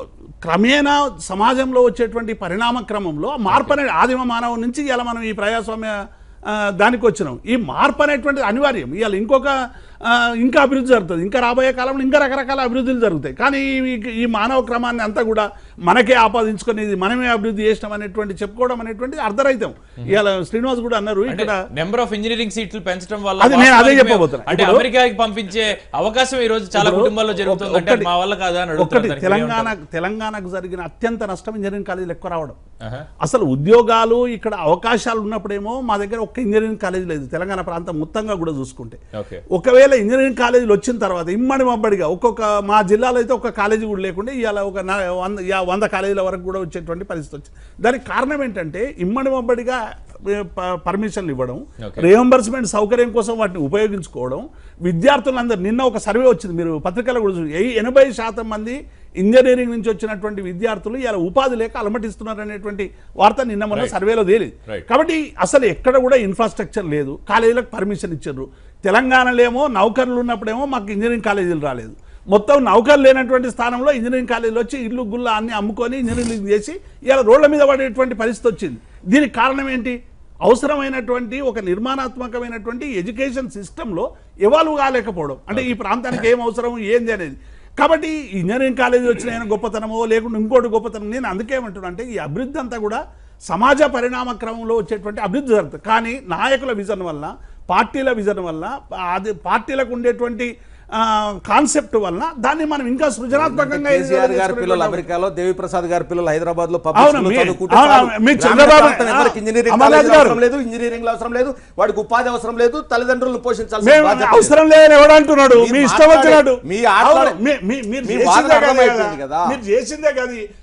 క్రమేణా సమాజంలో వచ్చేటువంటి పరిణామ క్రమంలో ఆ మార్పు అనేది ఆదిమ మానవం నుంచి ఇలా మనం ఈ ప్రజాస్వామ్య ఆ, దానికి వచ్చినాం ఈ మార్పు అనేటువంటిది అనివార్యం ఇవాళ ఇంకొక ఆ, ఇంకా అభివృద్ధి జరుగుతుంది ఇంకా రాబోయే కాలంలో ఇంకా రకరకాల అభివృద్ధులు జరుగుతాయి కానీ ఈ- ఈ మానవ క్రమాన్ని అంతా కూడా మనకే ఆపాదించుకొని ఇది మనమే అభివృద్ధి చేసినాం అనేటువంటి చెప్పుకోవడం అనేటువంటిది అర్థరహితం ఇవాళ శ్రీనివాస్ కూడా అన్నారు అంటే ఇక్కడ నెంబర్ ఆఫ్ ఇంజనీరింగ్ సీట్లు పెంచడం వల్ల అది నేను అదే వాస్తవానికి చెప్పబోతున్నా. అంటే ఇప్పుడు- అమెరికాకి పంపించే అవకాశం ఈ రోజు చాలా ఇప్పుడు కుటుంబాల్లో జరుగుతుంది అంటే ఒక్కటి- మా వల్ల కాదా అని ఒక్కటి అడుగుతున్నారు దానికి తెలంగాణ మీరేమంటారు? తెలంగాణకు జరిగిన అత్యంత నష్టం ఇంజనీరింగ్ కాలేజీలు ఎక్కువ రావడం ఆహా. అసలు ఉద్యోగాలు ఇక్కడ అవకాశాలు ఉన్నప్పుడేమో మా దగ్గర ఒక్క ఇంజనీరింగ్ కాలేజ్ లేదు తెలంగాణ ప్రాంతం మొత్తంగా కూడా చూసుకుంటే ఓకే ఒకవేళ ఇంజనీరింగ్ కాలేజీలు వచ్చిన తర్వాత ఇమ్మడి మబ్బడిగా ఒక్కొక్క మా జిల్లాలో అయితే ఒక కాలేజీ కూడా లేకుండా ఇవాళ ఒక నా- వంద యా- వంద కాలేజీల వరకు కూడా వచ్చేటువంటి పరిస్థితి వచ్చింది దానికి కారణం ఏంటంటే ఇమ్మడి మబ్బడిగా ఏ, ప- పర్మిషన్లు ఇవ్వడం Okay. రియంబర్స్మెంట్ సౌకర్యం కోసం వాటిని ఉపయోగించుకోవడం విద్యార్థులందరూ నిన్న ఒక సర్వే వచ్చింది మీరు పత్రికలో కూడా చూసి ఎయి- ఎనభై శాతం మంది ఇంజనీరింగ్ నుంచి వచ్చినటువంటి విద్యార్థులు ఇలా ఉపాధి లేక అలమటిస్తున్నారు అనేటువంటి వార్త నిన్న మొన్న Right. సర్వేలో తేలింది Right. కాబట్టి అసలు ఎక్కడ కూడా ఇన్ఫ్రాస్ట్రక్చర్ లేదు కాలేజీలకు పర్మిషన్ ఇచ్చారు తెలంగాణలో ఏమో నౌకర్లు ఉన్నప్పుడేమో మాకు ఇంజనీరింగ్ కాలేజీలు రాలేదు మొత్తం నౌకర్లు లేనటువంటి స్థానంలో ఇంజనీరింగ్ కాలేజీలు వచ్చి ఇల్లు గుల్ల అన్ని అమ్ముకొని ఇంజనీరింగ్ చేసి ఇలా రోడ్ల మీద పడేటువంటి పరిస్థితి వచ్చింది దీనికి కారణం ఏంటి అవసరమైనటువంటి ఒక నిర్మాణాత్మకమైనటువంటి ఎడ్యుకేషన్ సిస్టంలో ఎవాల్వ్ కాలేకపోవడం అంటే ఈ ప్రాంతానికి ఏం అవసరం ఏంది అనేది కాబట్టి ఇంజనీరింగ్ కాలేజీ వచ్చిన గొప్పతనమో లేకుంటే ఇంకోటి గొప్పతనం నేను అందుకే ఏమంటున్నా అంటే ఈ అభివృద్ధి అంతా కూడా సమాజ పరిణామ క్రమంలో వచ్చేటువంటి అభివృద్ధి జరుగుతుంది కానీ నాయకుల విజన్ వల్ల పార్టీల విజన్ వల్ల అది పార్టీలకు ఉండేటువంటి కాన్సెప్ట్ వల్ల దాన్ని మనం ఇంకా సృజనాత్మకంగా కేసీఆర్ గారి చేసుకునేటువంటి పిల్లలు అమెరికాలో దేవి ప్రసాద్ గారి పిల్లలు హైదరాబాద్ లో అవును, మీ- అవును, మీ చంద్రబాబు- ఇంజనీరింగ్ అమర్నాథ్ కాలేజీలు గారు. అవసరం లేదు ఇంజనీరింగ్ అవసరం లేదు వాడికి ఉపాధి అవసరం లేదు తల్లిదండ్రులను పోషించాల్సిన మేము బాధ్యత లేదు. అవసరం లేదని ఎవడంటున్నాడు మీరు మీ ఇష్టం మాట్లాడే- వచ్చినట్టు మీ ఆటలాడే- అవును, మీ- మీ- మీరు మీ చేసిందే వాదన కదా అర్థమైపోయింది కదా. మీరు చేసిందే కదా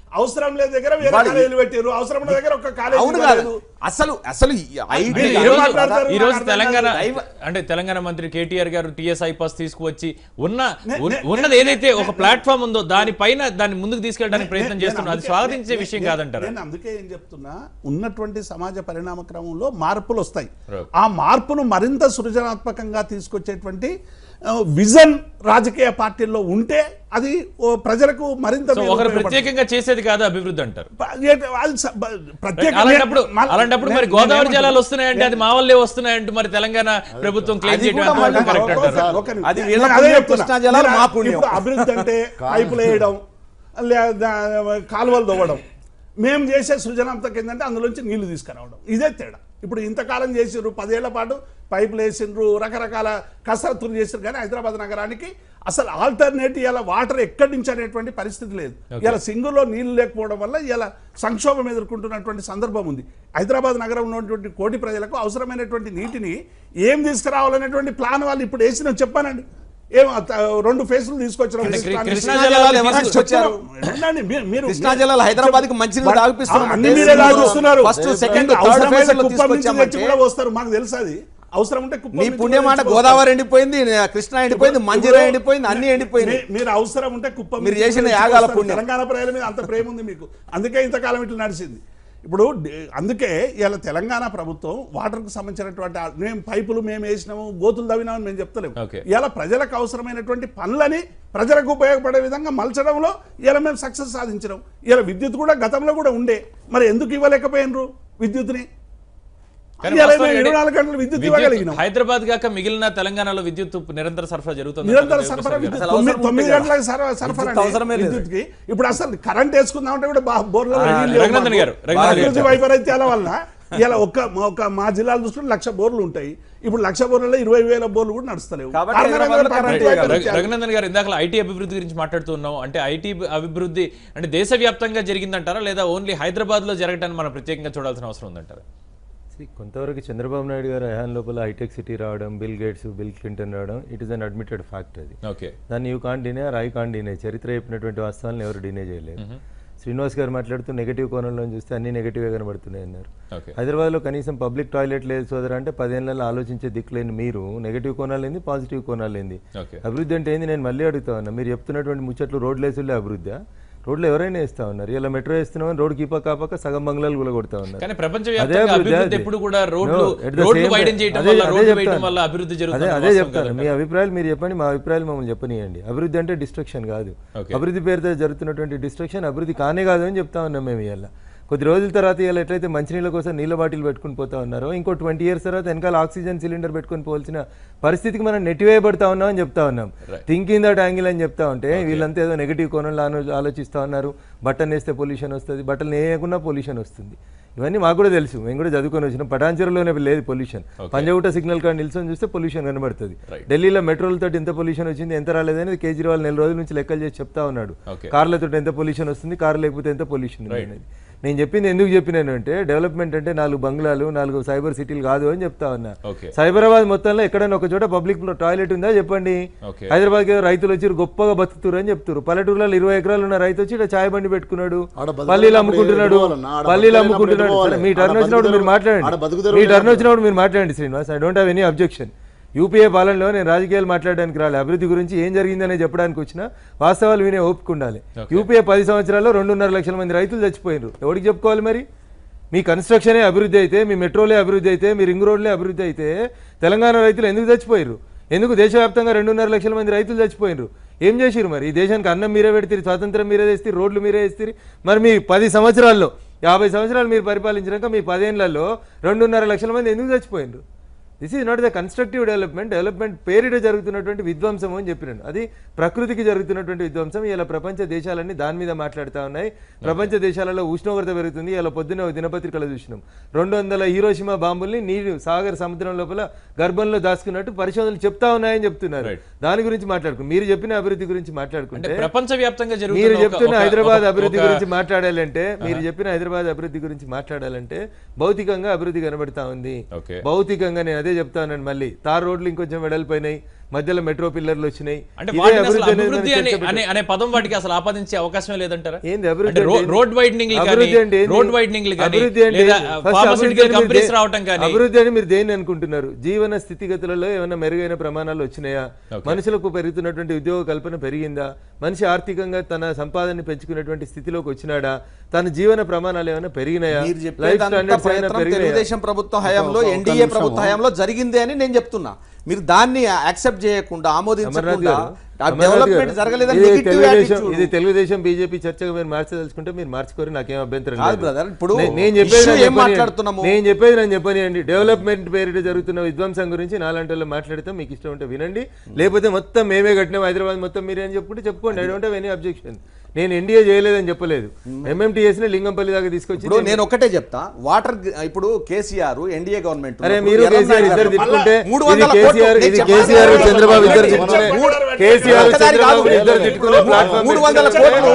అవసరం లేదు దగ్గర వేరే వాడు- కాలేజీలు పెట్టారు అవసరం ఉన్న దగ్గర ఒక కాలేజీ అవును కాదు ఇవ్వలేదు. అసలు అసలు ఈ ఐటీ మీరు ఈ ఏం రోజు మాట్లాడతారు? ఈ రోజు నాకు అర్థం తెలంగాణ కాదు. అంటే తెలంగాణ మంత్రి కేటీఆర్ గారు టీఎస్ఐ పాస్ తీసుకువచ్చి ఉన్న నే- ఉన్- నే- ఉన్నది ఏదైతే ఒక ప్లాట్ఫామ్ ఉందో దానిపైన దాన్ని ముందుకు తీసుకెళ్ళడానికి ప్రయత్నం నేను చేస్తున్నారు అది అందుకే- స్వాగతించే నేను- విషయం నేను- కాదంటారు నేను అందుకే ఏం చెప్తున్నా ఉన్నటువంటి సమాజ పరిణామ క్రమంలో మార్పులు వస్తాయి Right. ఆ మార్పును మరింత సృజనాత్మకంగా తీసుకొచ్చేటువంటి ఆ, విజన్ రాజకీయ పార్టీల్లో ఉంటే అది ఓ ప్రజలకు మరింత సో మేలు ఒకరు ఉపయోగపడుతుంది. ప్రత్యేకంగా చేసేది కాదు అభివృద్ధి అంటారు ప- ఏ- అది స- బ- ప్రత్యేకంగా- అలాంటప్పుడు మళ్ళీ- అలాంటప్పుడు మరి నేను- గోదావరి నేనేమంటున్నా? జలాలు వస్తున్నాయంటే అది మా వల్లే వస్తున్నాయంటూ మరి తెలంగాణ ప్రభుత్వం క్లెయిమ్ అది చేయడం కూడా ఎంతవరకు మళ్ళీ కరెక్ట్ ఒక- అంటారు ఒక- ఒక నిమిషం. అది నేను వీళ్ళ అదే పుణ్యం, చెప్తున్నా. కృష్ణా జలాలు నేను మా పుణ్యం. ఇప్పుడు అభివృద్ధి అంటే పైపులు వేయడం లేదా కాలువలు తవ్వడం మేము చేసే సృజనాత్మక ఏంటంటే అందులోంచి నీళ్లు తీసుకురావడం ఇదే తేడా ఇప్పుడు ఇంతకాలం చేసిండ్రు పదేళ్ల పాటు పైపులు వేసిండ్రు రకరకాల కసరత్తులు చేసిండ్రు కానీ హైదరాబాద్ నగరానికి అసలు ఆల్టర్నేటివ్ ఇలా వాటర్ ఎక్కడి నుంచి అనేటువంటి పరిస్థితి లేదు ఇలా సింగులో నీళ్లు లేకపోవడం వల్ల ఇలా సంక్షోభం ఎదుర్కొంటున్నటువంటి సందర్భం ఉంది హైదరాబాద్ నగరంలో ఉన్నటువంటి కోటి ప్రజలకు అవసరమైనటువంటి నీటిని ఏం తీసుకురావాలనేటువంటి ప్లాన్ వాళ్ళు ఇప్పుడు వేసిన చెప్పానండి ఏం అత- రెండు ఫేసులు తీసుకొచ్చిన అంటే ప్లాన్ కృష్ణా చేసి- జలాలు ఎవరు చెప్పాను. తీసుకొచ్చారు? ఉండండి, మీరు- మీరు- కృష్ణా జలాలు హైదరాబాద్కి మంచినీళ్ళు వా- తాగిపిస్తున్నాం అన్ని అంటే మీరే తాగిస్తున్నారు. ఫస్ట్, సెకండ్, థర్డ్ అవసరమైన ఫేజ్లో కుప్పం నుంచి తెచ్చి తీసుకొచ్చామంటే కూడా వస్తారు మాకు తెలుసు అది అవసరం ఉంటే కుప్పం నీ నుంచి పుణ్యమాట కూడా తెచ్చి గోదావరి ఎండిపోయింది కృష్ణా ఎండిపోయింది ఇప్పుడు- మంజీరా ఎండిపోయింది అన్ని మీ- ఎండిపోయింది మీరు అవసరం ఉంటే కుప్పం మీరు నుంచి చేసిన తెచ్చి యాగాల వస్తారు. పుణ్యం. తెలంగాణ ప్రజల మీద అంత ప్రేమ ఉంది మీకు అందుకే ఇంతకాలం ఇట్లా నడిచింది ఇప్పుడు డి- అందుకే ఇలా తెలంగాణ ప్రభుత్వం వాటర్కు సంబంధించినటువంటి ఆ- మేము పైపులు మేము వేసినాము గోతులు తవ్వినామని మేము చెప్తలేము Okay. ఇలా ప్రజలకు అవసరమైనటువంటి పనులని ప్రజలకు ఉపయోగపడే విధంగా మలచడంలో ఇలా మేము సక్సెస్ సాధించినాం ఇలా విద్యుత్ కూడా గతంలో కూడా ఉండే మరి ఎందుకు ఇవ్వలేకపోయినరు విద్యుత్ని కానీ ఇలా మేము వాస్తవానికి ఇరవై నాలుగు గంటలు విద్యుత్ విద్యుత్ ఇవ్వగలిగినాం హైదరాబాద్ కాక మిగిలిన తెలంగాణలో విద్యుత్ నిరంతర సరఫరా జరుగుతుంది నిరంతర సరఫరా విద్యుత్ అసలు తొమ్మిది అవసరం తొమ్మిది ఉంటుంది గంటలకు సరఫరా సరఫరా విద్యుత్ అవసరమే లేదు. విద్యుత్కి ఇప్పుడు అసలు కరెంట్ వేసుకుందామంటే కూడా బా- బోర్లలో ఆ, నీళ్ళు లేవు రఘునందన్ మాకు. గారు, రఘునందన్ అభివృద్ధి గారు. వైపరీత్యాల వల్ల ఇలా ఒక్క ఒక మా జిల్లాలు చూసుకుంటే లక్ష బోర్లు ఉంటాయి ఇప్పుడు లక్ష బోర్లలో ఇరవై వేల బోర్లు కూడా నడుస్తలేవు కాబట్టి కారణం హైదరాబాద్లో ఏంటంటే కరెంట్ ప్రకృతి వేయగలరు. వైపరీత్యాలు. రఘునందన్ గారు ఇందాక ఐటీ అభివృద్ధి గురించి మాట్లాడుతూ ఉన్నాం అంటే ఐటీ అభివృద్ధి అంటే దేశవ్యాప్తంగా జరిగిందంటారా లేదా ఓన్లీ హైదరాబాద్ లో జరగటాన్ని మనం ప్రత్యేకంగా చూడాల్సిన అవసరం ఉందంటారా See, కొంతవరకు చంద్రబాబు నాయుడు గారు హయాన్ లోపల హైటెక్ సిటీ రావడం బిల్ గేట్స్ బిల్ క్లింటన్ రావడం it is an admitted fact అది ఓకే దాన్ని you can deny or I can deny చరిత్ర చెప్పినటువంటి వాస్తవాలను ఎవరు డినే చేయలేరు శ్రీనివాస్ గారు మాట్లాడుతూ నెగిటివ్ కోణంలో చూస్తే అన్ని నెగిటివ్గా కనబడుతున్నాయి అన్నారు ఓకే హైదరాబాద్లో కనీసం పబ్లిక్ టాయిలెట్ లేదు సోదరు అంటే పదేళ్లలో ఆలోచించే దిక్కులేని మీరు నెగిటివ్ కోణాలు ఏంది పాజిటివ్ కోణాలు ఏంది ఓకే అభివృద్ధి అంటే ఏంది నేను మళ్ళీ అడుగుతా ఉన్నా మీరు చెప్తున్నటువంటి ముచ్చట్లు రోడ్లు వేసులే అభివృద్ధి రోడ్లు ఎవరైనా వేస్తా ఉన్నారు ఇలా మెట్రో వేస్తున్నామని రోడ్ కీపా కాపాక సగం బంగ్లాలు కూడా కొడతా ఉన్నారు కానీ అదే ప్రపంచవ్యాప్తంగా అభివృద్ధి అభివృద్ధి అది. ఎప్పుడు కూడా రోడ్లు No, at the రోడ్లు same వైడెన్ time- చేయడం అదే- వల్ల అదే రోడ్లు వేయడం చెప్తాను. వల్ల అభివృద్ధి అదే జరుగుతుంది అదే వాస్తవం చెప్తాను మీ కాదంటారా? అభిప్రాయాలు మీరు చెప్పండి మా అభిప్రాయాలు మమ్మల్ని చెప్పనియండి అభివృద్ధి అంటే డిస్ట్రక్షన్ కాదు Okay. అభివృద్ధి పేరుతో జరుగుతున్నటువంటి డిస్ట్రక్షన్ అభివృద్ధి కానే కాదు అని చెప్తా ఉన్నాం మేము ఇవాళ కొద్ది రోజుల తర్వాత ఇవాళ ఎట్లయితే మంచినీళ్ళ కోసం నీళ్ళ బాటిల్ పెట్టుకుని పోతా ఉన్నారో ఇంకో ట్వంటీ ఇయర్స్ తర్వాత వెనకాల ఆక్సిజన్ సిలిండర్ పెట్టుకొని పోవాల్సిన పరిస్థితికి మనం నెట్టివేయబడతా ఉన్నాం అని చెప్తా ఉన్నాం థింకింగ్ దట్ యాంగిల్ అని చెప్తా ఉంటే వీళ్ళంతా ఏదో నెగిటివ్ కోణంలో ఆలో- ఆలోచిస్తా ఉన్నారు బట్టన్ వేస్తే పొల్యూషన్ వస్తుంది బట్టలు వేయకుండా పొల్యూషన్ వస్తుంది ఇవన్నీ మాకు కూడా తెలుసు మేము కూడా చదువుకొని వచ్చినాం పటాంచరులోనే లేదు పొల్యూషన్ పంజగుట్ట సిగ్నల్ కార్డ్ నిల్చొని చూస్తే పొల్యూషన్ కనబడుతుంది ఢిల్లీలో మెట్రోలతో ఎంత పొల్యూషన్ వచ్చింది ఎంత రాలేదని కేజ్రీవాల్ నెల రోజుల నుంచి లెక్కలు చేసి చెప్తా ఉన్నాడు Okay. కార్లతో ఎంత పొల్యూషన్ వస్తుంది కార్ లేకపోతే ఎంత పొల్యూషన్ ఉంది అనేది నేను చెప్పింది ఎందుకు చెప్పినాను అంటే డెవలప్మెంట్ అంటే నాలుగు బంగ్లాలు నాలుగు సైబర్ సిటీలు కాదు అని చెప్తా ఉన్నా ఓకే సైబరాబాద్ మొత్తంలో ఎక్కడైనా ఒక చోట పబ్లిక్ టాయిలెట్ ఉందా చెప్పండి ఓకే హైదరాబాద్ రైతులు వచ్చి గొప్పగా బతుకుతున్నారు అని చెప్తున్నారు పల్లెటూరులో ఇరవై ఎకరాలు ఉన్న రైతు వచ్చి ఇక్కడ చాయ్ బండి పెట్టుకున్నాడు ఆడ బతుకుతారు పల్లీలు అప్పుడు అమ్ముకుంటున్నాడు పెట్టుకోవాలన్నా, ఆడ పల్లీలు బతుకుతారు అమ్ముకుంటున్నాడు పెట్టుకోవాలి. సరే, మీ ఆడ టర్న్ వచ్చినప్పుడు మీరు బతుకుతారు- మాట్లాడండి ఆడ బతుకుతారు మీ టర్న్ పెట్టుకోవాలి. వచ్చినప్పుడు మీరు మాట్లాడండి Srinivas I don't have any objection UPA పాలనలో నేను రాజకీయాలు మాట్లాడడానికి రాలే అభివృద్ధి గురించి ఏం జరిగిందనే చెప్పడానికి వచ్చిన వాస్తవాలు వినే ఓపిక ఉండాలి యూపీఏ పది సంవత్సరాల్లో రెండున్నర లక్షల మంది రైతులు చచ్చిపోయినారు ఎవరికి చెప్పుకోవాలి మరి మీ కన్స్ట్రక్షనే అభివృద్ధి అయితే మీ మెట్రోలే అభివృద్ధి అయితే మీ రింగ్ రోడ్లే అభివృద్ధి అయితే తెలంగాణ రైతులు ఎందుకు చచ్చిపోయారు ఎందుకు దేశవ్యాప్తంగా రెండున్నర లక్షల మంది రైతులు చచ్చిపోయినారు ఏం చేసిరు మరి ఈ దేశానికి అన్నం మీరే పెడితే స్వాతంత్రం మీరే తెస్తే రోడ్లు మీరే వేస్తే మరి మీ పది సంవత్సరాల్లో యాభై సంవత్సరాలు మీరు పరిపాలించినాక మీ పదేళ్లలో రెండున్నర లక్షల మంది ఎందుకు చచ్చిపోయినారు this is not the constructive development development పేరిట జరుగుతున్నటువంటి విధ్వంసం అని చెప్పినాను అది ప్రకృతికి జరుగుతున్నటువంటి విధ్వంసం ఇలా ప్రపంచ దేశాలన్నీ దాని మీద మాట్లాడుతూ ఉన్నాయి ప్రపంచ దేశాలలో ఉష్ణోగ్రత పెరుగుతుంది ఇలా పొద్దున్న ఒక దినపత్రికలో చూసినాం రెండు వందల హీరోషిమా బాంబుల్ని నీరు సాగర్ సముద్రం లోపల గర్భంలో దాచుకున్నట్టు పరిశోధనలు చెప్తా ఉన్నాయని చెప్తున్నారు Right. దాని గురించి మాట్లాడుకుని మీరు చెప్పిన అభివృద్ధి గురించి అంటే మాట్లాడుకుంటే ప్రపంచవ్యాప్తంగా మీరు జరుగుతున్న ఒక- చెప్తున్న ఒక- హైదరాబాద్ ఒక- అభివృద్ధి ఒక- గురించి మాట్లాడాలంటే మీరు చెప్పిన హైదరాబాద్ అభివృద్ధి గురించి మాట్లాడాలంటే భౌతికంగా అభివృద్ధి కనబడతా ఉంది ఓకే భౌతికంగా నేను అదే చెప్తానండి మళ్ళీ తార్ రోడ్లు ఇంకొంచెం వెడల్పోయినాయి మధ్యలో మెట్రో పిల్లర్లు వచ్చినాయి అంటే ఇదే వాటిని అసలు అభివృద్ధి అనేది అభివృద్ధి మనం అనే చర్చ అనే అనే పదం వాటికి అసలు ఆపాదించే అవకాశమే లేదంటారా ఏంది అభివృద్ధి అంటే రో- అంటే ఏంది? రోడ్ వైడనింగ్ కానీ అభివృద్ధి అంటే ఏంది? రోడ్ వైడనింగ్ కానీ అభివృద్ధి అంటే లేదా ఏంది? First ఫార్మాస్యూటికల్ అభివృద్ధి అంటే కంపెనీస్ మీరు రావటం కానీ అభివృద్ధి అని మీరు దేన్ని అనుకుంటున్నారు జీవన స్థితిగతులలో ఏమైనా మెరుగైన ప్రమాణాలు వచ్చినాయా మనుషులకు పెరుగుతున్నటువంటి ఉద్యోగ కల్పన పెరిగిందా మనిషి ఆర్థికంగా తన సంపాదన పెంచుకునేటువంటి స్థితిలోకి వచ్చినాడా తన జీవన ప్రమాణాలు ఏమైనా పెరిగినాయా మీరు లైఫ్ చెప్పేదంతా స్టాండర్డ్స్ అయినా ప్రయత్నం పెరిగినాయా తెలుగుదేశం ప్రభుత్వ హయాంలో ఒక ఎన్డీఏ నిమిషము. ప్రభుత్వ హయాంలో జరిగింది అని నేను చెప్తున్నా మీరు దాన్ని యాక్సెప్ట్ చేయకుండా అమర్నాథ్ ఆమోదించకుండా గారు, ఆ అమర్నాథ్ డెవలప్మెంట్ గారు, జరగలేదని ఇది నెగిటివ్ తెలుగుదేశం యాటిట్యూడ్ ఇది తెలుగుదేశం బీజేపీ చర్చగా మీరు మార్చదలుచుకుంటే మీరు మార్చుకోరు నాకేం అభ్యంతరం కాదు లేదు. brother, ఇప్పుడు నే- నేను చెప్పేది issue నేను ఏం చెప్పనియండి. మాట్లాడుతున్నాము? నేను చెప్పేది నేను చెప్పనియండి డెవలప్మెంట్ పేరిట జరుగుతున్న విధ్వంసం గురించి నాలాంటి వాళ్ళు మాట్లాడితే మీకు ఇష్టం ఉంటే వినండి లేకపోతే మొత్తం మేమే కట్టినాం హైదరాబాద్ మొత్తం మీరే అని చెప్పుకుంటే చెప్పుకోండి I don't have any objection నేను ఎన్డీఏ చేయలేదని చెప్పలేదు ఎంఎంటీఎస్ ని లింగంపల్లి దాకా తీసుకొచ్చి ఇప్పుడు నేను ఒకటే చెప్తా వాటర్ ఇప్పుడు కేసీఆర్ ఎన్డీఏ గవర్నమెంట్ అరే ఉన్నప్పుడు మీరు ఎర్రన్నాయుడు కేసీఆర్ గారు ఇద్దరు తిట్టుకుంటే మూడు ఇది వందల కేసీఆర్ కోట్లు ఇది నేను కేసీఆర్ చెప్పాను. చంద్రబాబు ఇద్దరు మూడు తిట్టుకునే వందల కేసీఆర్ ఒక్కసారి చంద్రబాబు కాదు. ఇద్దరు తిట్టుకునే ప్లాట్ఫామ్ మూడు వందల కోట్లు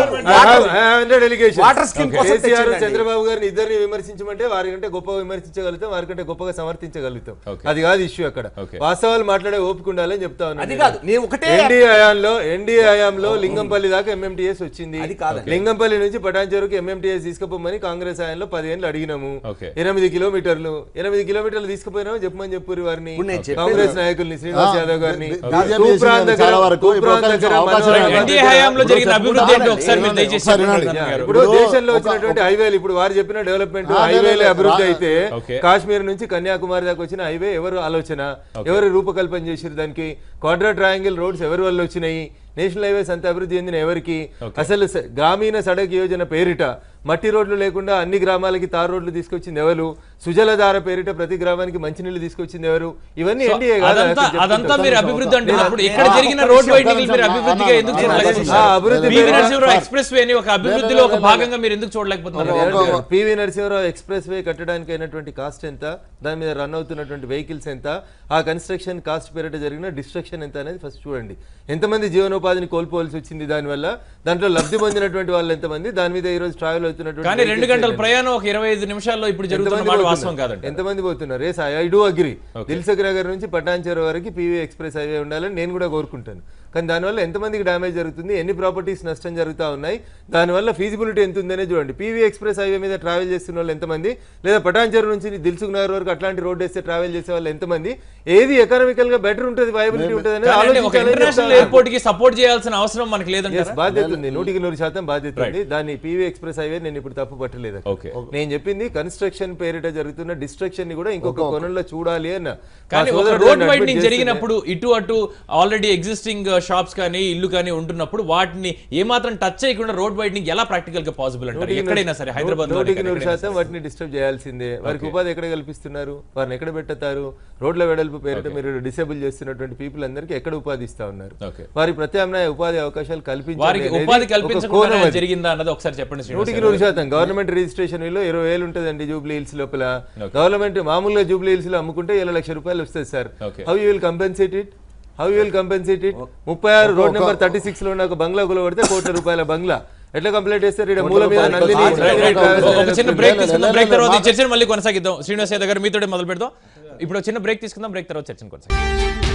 వాటర్ వాటర్ స్కీమ్ కోసం కేసీఆర్ తెచ్చిండండి. చంద్రబాబు గారిని ఇద్దరిని విమర్శించమంటే వారికంటే గొప్పగా విమర్శించగలుగుతాం వారికంటే గొప్పగా సమర్థించగలుగుతాం Okay. అది కాదు ఇష్యూ అక్కడ Okay. వాస్తవాలు మాట్లాడే ఓపిక ఉండాలని చెప్తా ఉన్నాను అది కాదు. నేను ఒకటే- ఎన్డీఏ హయాంలో ఎన్డీఏ హయాంలో లింగంపల్లి దాకా ఎంఎంటీఎస్ వచ్చింది అది కాదండి. లింగంపల్లి నుంచి పటాన్చెరుకు ఎంఎంటీఎస్ తీసుకుపోమని కాంగ్రెస్ హయాంలో పదిహేను అడిగినాము Okay. ఎనిమిది కిలోమీటర్లు ఎనిమిది కిలోమీటర్లు తీసుకుపోయినాము చెప్పమని చెప్పారు వారిని ఇప్పుడు నేను చెప్పేది- కాంగ్రెస్ నాయకుల్ని శ్రీనివాస్ యాదవ్ గారిని బి- బీజేపీ తూప్రాన్ చేసిన చాలా వరకు ఇప్పుడు తూప్రాన్ ఒక దగ్గర అవకాశం మనోహర్ ఇవ్వండి. ఎన్డీఏ దగ్గర- హయాంలో జరిగిన ఇప్పుడు అభివృద్ధి ఏంటో చెప్పండి. ఒకసారి మీరు ఏమండి? దయచేసి ఒకసారి చెప్పండి వినండి. రఘునందన్ గారు. ఇప్పుడు ఇప్పుడు దేశంలో ఒక- వచ్చినటువంటి హైవేలు ఇప్పుడు వారు చెప్పిన డెవలప్మెంట్ ఆ, లేదు, హైవేలే లేదు. అభివృద్ధి రా- అయితే ఓకే. కాశ్మీర్ నుంచి కన్యాకుమారి దాకా వచ్చిన హైవే ఎవరు ఆలోచన ఎవరు రూపకల్పన చేసిరు దానికి క్వాడ్రా ట్రయాంగిల్ రోడ్స్ ఎవరి వల్ల వచ్చినాయి నేషనల్ హైవేస్ అంత అభివృద్ధి చెందిన ఎవరికి అసలు స- గ్రామీణ సడక్ యోజన పేరిట మట్టి రోడ్లు లేకుండా అన్ని గ్రామాలకి తార్ రోడ్లు తీసుకొచ్చింది ఎవరు సుజలధార పేరిట ప్రతి గ్రామానికి మంచినీళ్ళు తీసుకొచ్చింది ఎవరు ఇవన్నీ సో ఎన్డీఏ కాదా? అదంతా అసలు అదంతా చెప్తుంటే. మీరు అభివృద్ధి అంటున్నప్పుడు ఇక్కడ నేను- జరిగిన ఒక్క రోడ్ నిమిషం, వైడనింగ్ ఒక్క మీరు నిమిషం. అభివృద్ధిగా అన్న, ఎందుకు అన్న, చూడలేకపోతున్నారు ఆ, అభివృద్ధి పివి పేరు- నరసింహరావు ఎక్స్ప్రెస్ వేని ఒక అభివృద్ధిలో ఒక భాగంగా మీరు ఎందుకు చూడలేకపోతున్నారు ఒక- పివి నరసింహరావు ఎక్స్ప్రెస్ వే కట్టడానికి అయినటువంటి కాస్ట్ ఎంత దాని మీద రన్ అవుతున్నటువంటి వెహికల్స్ ఎంత ఆ కన్స్ట్రక్షన్ కాస్ట్ పేరిట జరిగిన డిస్ట్రక్షన్ ఎంత అనేది ఫస్ట్ చూడండి ఎంతమంది జీవనోపాధిని కోల్పోవాల్సి వచ్చింది దానివల్ల దాంట్లో లబ్ధి పొందినటువంటి వాళ్ళు ఎంతమంది దాని మీద ఈ రోజు ట్రావెల్ అవుతున్నటువంటి కానీ రెండు vehicles గంటల ఏంటి? ప్రయాణం ఒక ఇరవై ఐదు నిమిషాల్లో ఇప్పుడు జరుగుతున్న ఎంతమంది మాట పోతున్నారు? వాస్తవం కాదంట ఎంతమంది పోతున్నారు yes I do agree Dilsukh Nagar నుంచి పటాన్చెరు వరకు పీవీ ఎక్స్ప్రెస్ హైవే ఉండాలని నేను కూడా కోరుకుంటాను కానీ దానివల్ల ఎంతమందికి డ్యామేజ్ జరుగుతుంది ఎన్ని ప్రాపర్టీస్ నష్టం జరుగుతూ ఉన్నాయి దానివల్ల ఫీజిబిలిటీ ఎంత ఉందనే చూడండి పీవీ ఎక్స్ప్రెస్ హైవే మీద ట్రావెల్ చేస్తున్న వాళ్ళు ఎంతమంది లేదా పటాన్చెరు నుంచి దిల్సుఖ్ నగర్ వరకు అట్లాంటి రోడ్ వేస్తే ట్రావెల్ చేసే వాళ్ళు ఎంతమంది ఏది ఎకనామికల్ గా బెటర్ ఉంటుంది వైబిలిటీ ఉంటుంది అనేది కానీ ఒక ఆలోచించాలని ఇంటర్నేషనల్ చెప్తా ఉన్నాను. ఎయిర్పోర్ట్ కి సపోర్ట్ చేయాల్సిన అవసరం మనకి లేదంట Yes, బాధ్యత ఉంది నూటికి నూరు శాతం బాధ్యత ఉంది దాన్ని పీవీ ఎక్స్ప్రెస్ హైవే నేను ఇప్పుడు తప్పు పట్టలేదు అక్కడ. Okay. నేను చెప్పింది కన్స్ట్రక్షన్ పేరిట జరుగుతున్న డిస్ట్రక్షన్ ని కూడా ఇంకొక కోణంలో చూడాలి అన్న కానీ మా ఒక సోదరుడు రోడ్ నన్ను admit వైడనింగ్ చేస్తుంటే- జరిగినప్పుడు ఇటు అటు ఆల్రెడీ ఎగ్జిస్టింగ్ షాప్స్ కానీ ఇల్లు కానీ ఉంటున్నప్పుడు వాటిని ఏమాత్రం టచ్ చేయకుండా రోడ్ వైడనింగ్ ఎలా ప్రాక్టికల్ గా పాసిబుల్ అంటారు నూటికి ఎక్కడైనా సరే హైదరాబాద్ లో నూటికి నూరు శాతం వాటిని డిస్టర్బ్ చేయాల్సిందే వారికి ఉపాధి ఎక్కడ కల్పిస్తున్నారు వారిని ఎక్కడ పెట్టతారు రోడ్ల వెడల్పు పేరిట మీరు డిసేబుల్ చేస్తున్నటువంటి పీపుల్ అందరికీ ఎక్కడ ఉపాధి ఇస్తా ఉన్నారు Okay. వారి ప్రత్యామ్నాయ ఉపాధి అవకాశాలు కల్పించాలి వారికి అనేది ఉపాధి ఒక కల్పించకుండా కోణం అది. జరిగిందా అన్నది ఒకసారి చెప్పండి శ్రీనివాస్ నూటికి గారు. నూరు శాతం గవర్నమెంట్ రిజిస్ట్రేషన్ లో ఇరవై వేలు ఉంటుందండి జూబ్లీ హిల్స్ లోపల గవర్నమెంట్ మామూలుగా జూబ్లీ హిల్స్ లో అమ్ముకుంటే ఇరవై లక్ష రూపాయలు వస్తుంది sir Okay. How you will compensate it how you will compensate it ముప్పై ఆరు రోడ్ నెంబర్ థర్టీ సిక్స్ లో ఉన్న ఒక బంగ్లా కొలబడితే కోట్ల రూపాయల బంగ్లా ఎట్లా కంప్లైంట్ చేస్తారు ఇక్కడ మూల మీద నందిని Right, right. ట్రావెల్స్ ఒక చిన్న బ్రేక్ తీసుకుందాం లే, బ్రేక్ లే, తర్వాత ఈ మాకు- చర్చను మళ్ళీ కొనసాగిద్దాం శ్రీనివాస్ యాదవ్ గారు మీతోనే మొదలు పెడదాం ఇప్పుడు ఒక చిన్న బ్రేక్ తీసుకుందాం బ్రేక్ తర్వాత చర్చను కొనసాగిద్దాం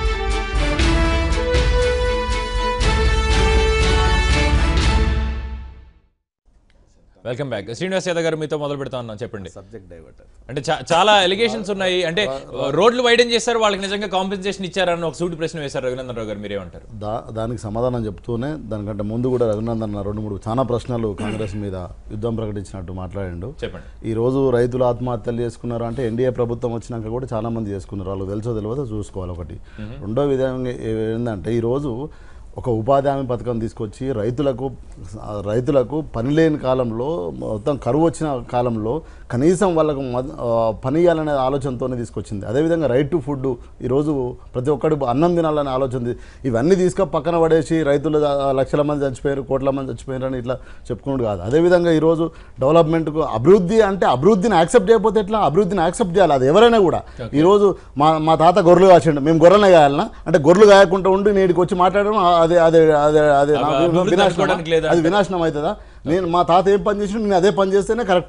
వెల్కమ్ బ్యాక్ శ్రీనివాస్ యాదవ్ గారు మీతో మొదలు పెడతా ఉన్నాం చెప్పండి సబ్జెక్ట్ డైవర్ట్ అంటే చా- చాలా ఎలిగేషన్స్ ఉన్నాయి అంటే రోడ్లు వైడెన్ చేశారు వాళ్ళకి నిజంగా కాంపెన్సేషన్ ఇచ్చారని ఒక సూటి ప్రశ్న వేశారు రఘునందన్ రావు గారు మీరేమంటారు దా దానికి సమాధానం చెప్తూనే దానికంటే ముందు కూడా రఘునందన్ అన్న రెండు మూడు చాలా ప్రశ్నలు కాంగ్రెస్ మీద యుద్ధం ప్రకటించినట్టు మాట్లాడిండు చెప్పండి ఈ రోజు రైతులు ఆత్మహత్యలు చేసుకున్నారు అంటే ఎన్డీఏ ప్రభుత్వం వచ్చినాక కూడా చాలా మంది చేసుకున్నారు వాళ్ళు తెలుసో తెలియదో చూసుకోవాలి ఒకటి రెండో విధంగా ఏ- ఏంటంటే ఈరోజు ఒక ఉపాధి హామీ పథకం తీసుకొచ్చి రైతులకు రైతులకు పని లేని కాలంలో మొత్తం కరువు వచ్చిన కాలంలో కనీసం వాళ్ళకు మద- ఆ, పని ఇవ్వాలనే ఆలోచనతోనే తీసుకొచ్చింది అదేవిధంగా రైట్ టు ఫుడ్ ఈరోజు ప్రతి ఒక్కడు అన్నం తినాలనే ఆలోచన ఉంది. ఇవన్నీ తీసుకొని పక్కన పడేసి రైతులు ఆ, లక్షల మంది చచ్చిపోయారు కోట్ల మంది చచ్చిపోయారు అని ఇట్లా చెప్పుకున్నాడు కాదు అదేవిధంగా ఈరోజు డెవలప్మెంట్కు అభివృద్ధి అంటే అభివృద్ధిని యాక్సెప్ట్ చేయకపోతే ఎట్లా అభివృద్ధిని యాక్సెప్ట్ చేయాలి అది ఎవరైనా కూడా ఈరోజు మా మా తాత గొర్రెలు కాసిండు మేము గొర్రెలనే కాయాలనా అంటే గొర్రెలు కాయకుండా ఉండి నేటికి వచ్చి మాట్లాడడం ఆ, అదే అదే అదే అదే నాకు అభివృద్ధి వినాశనమా? అనుకోవడానికి లేదా? అది వినాశనం అవుతుందా నేను మా తాత ఏం పని చేసి నేను అదే పని చేస్తేనే కరెక్టా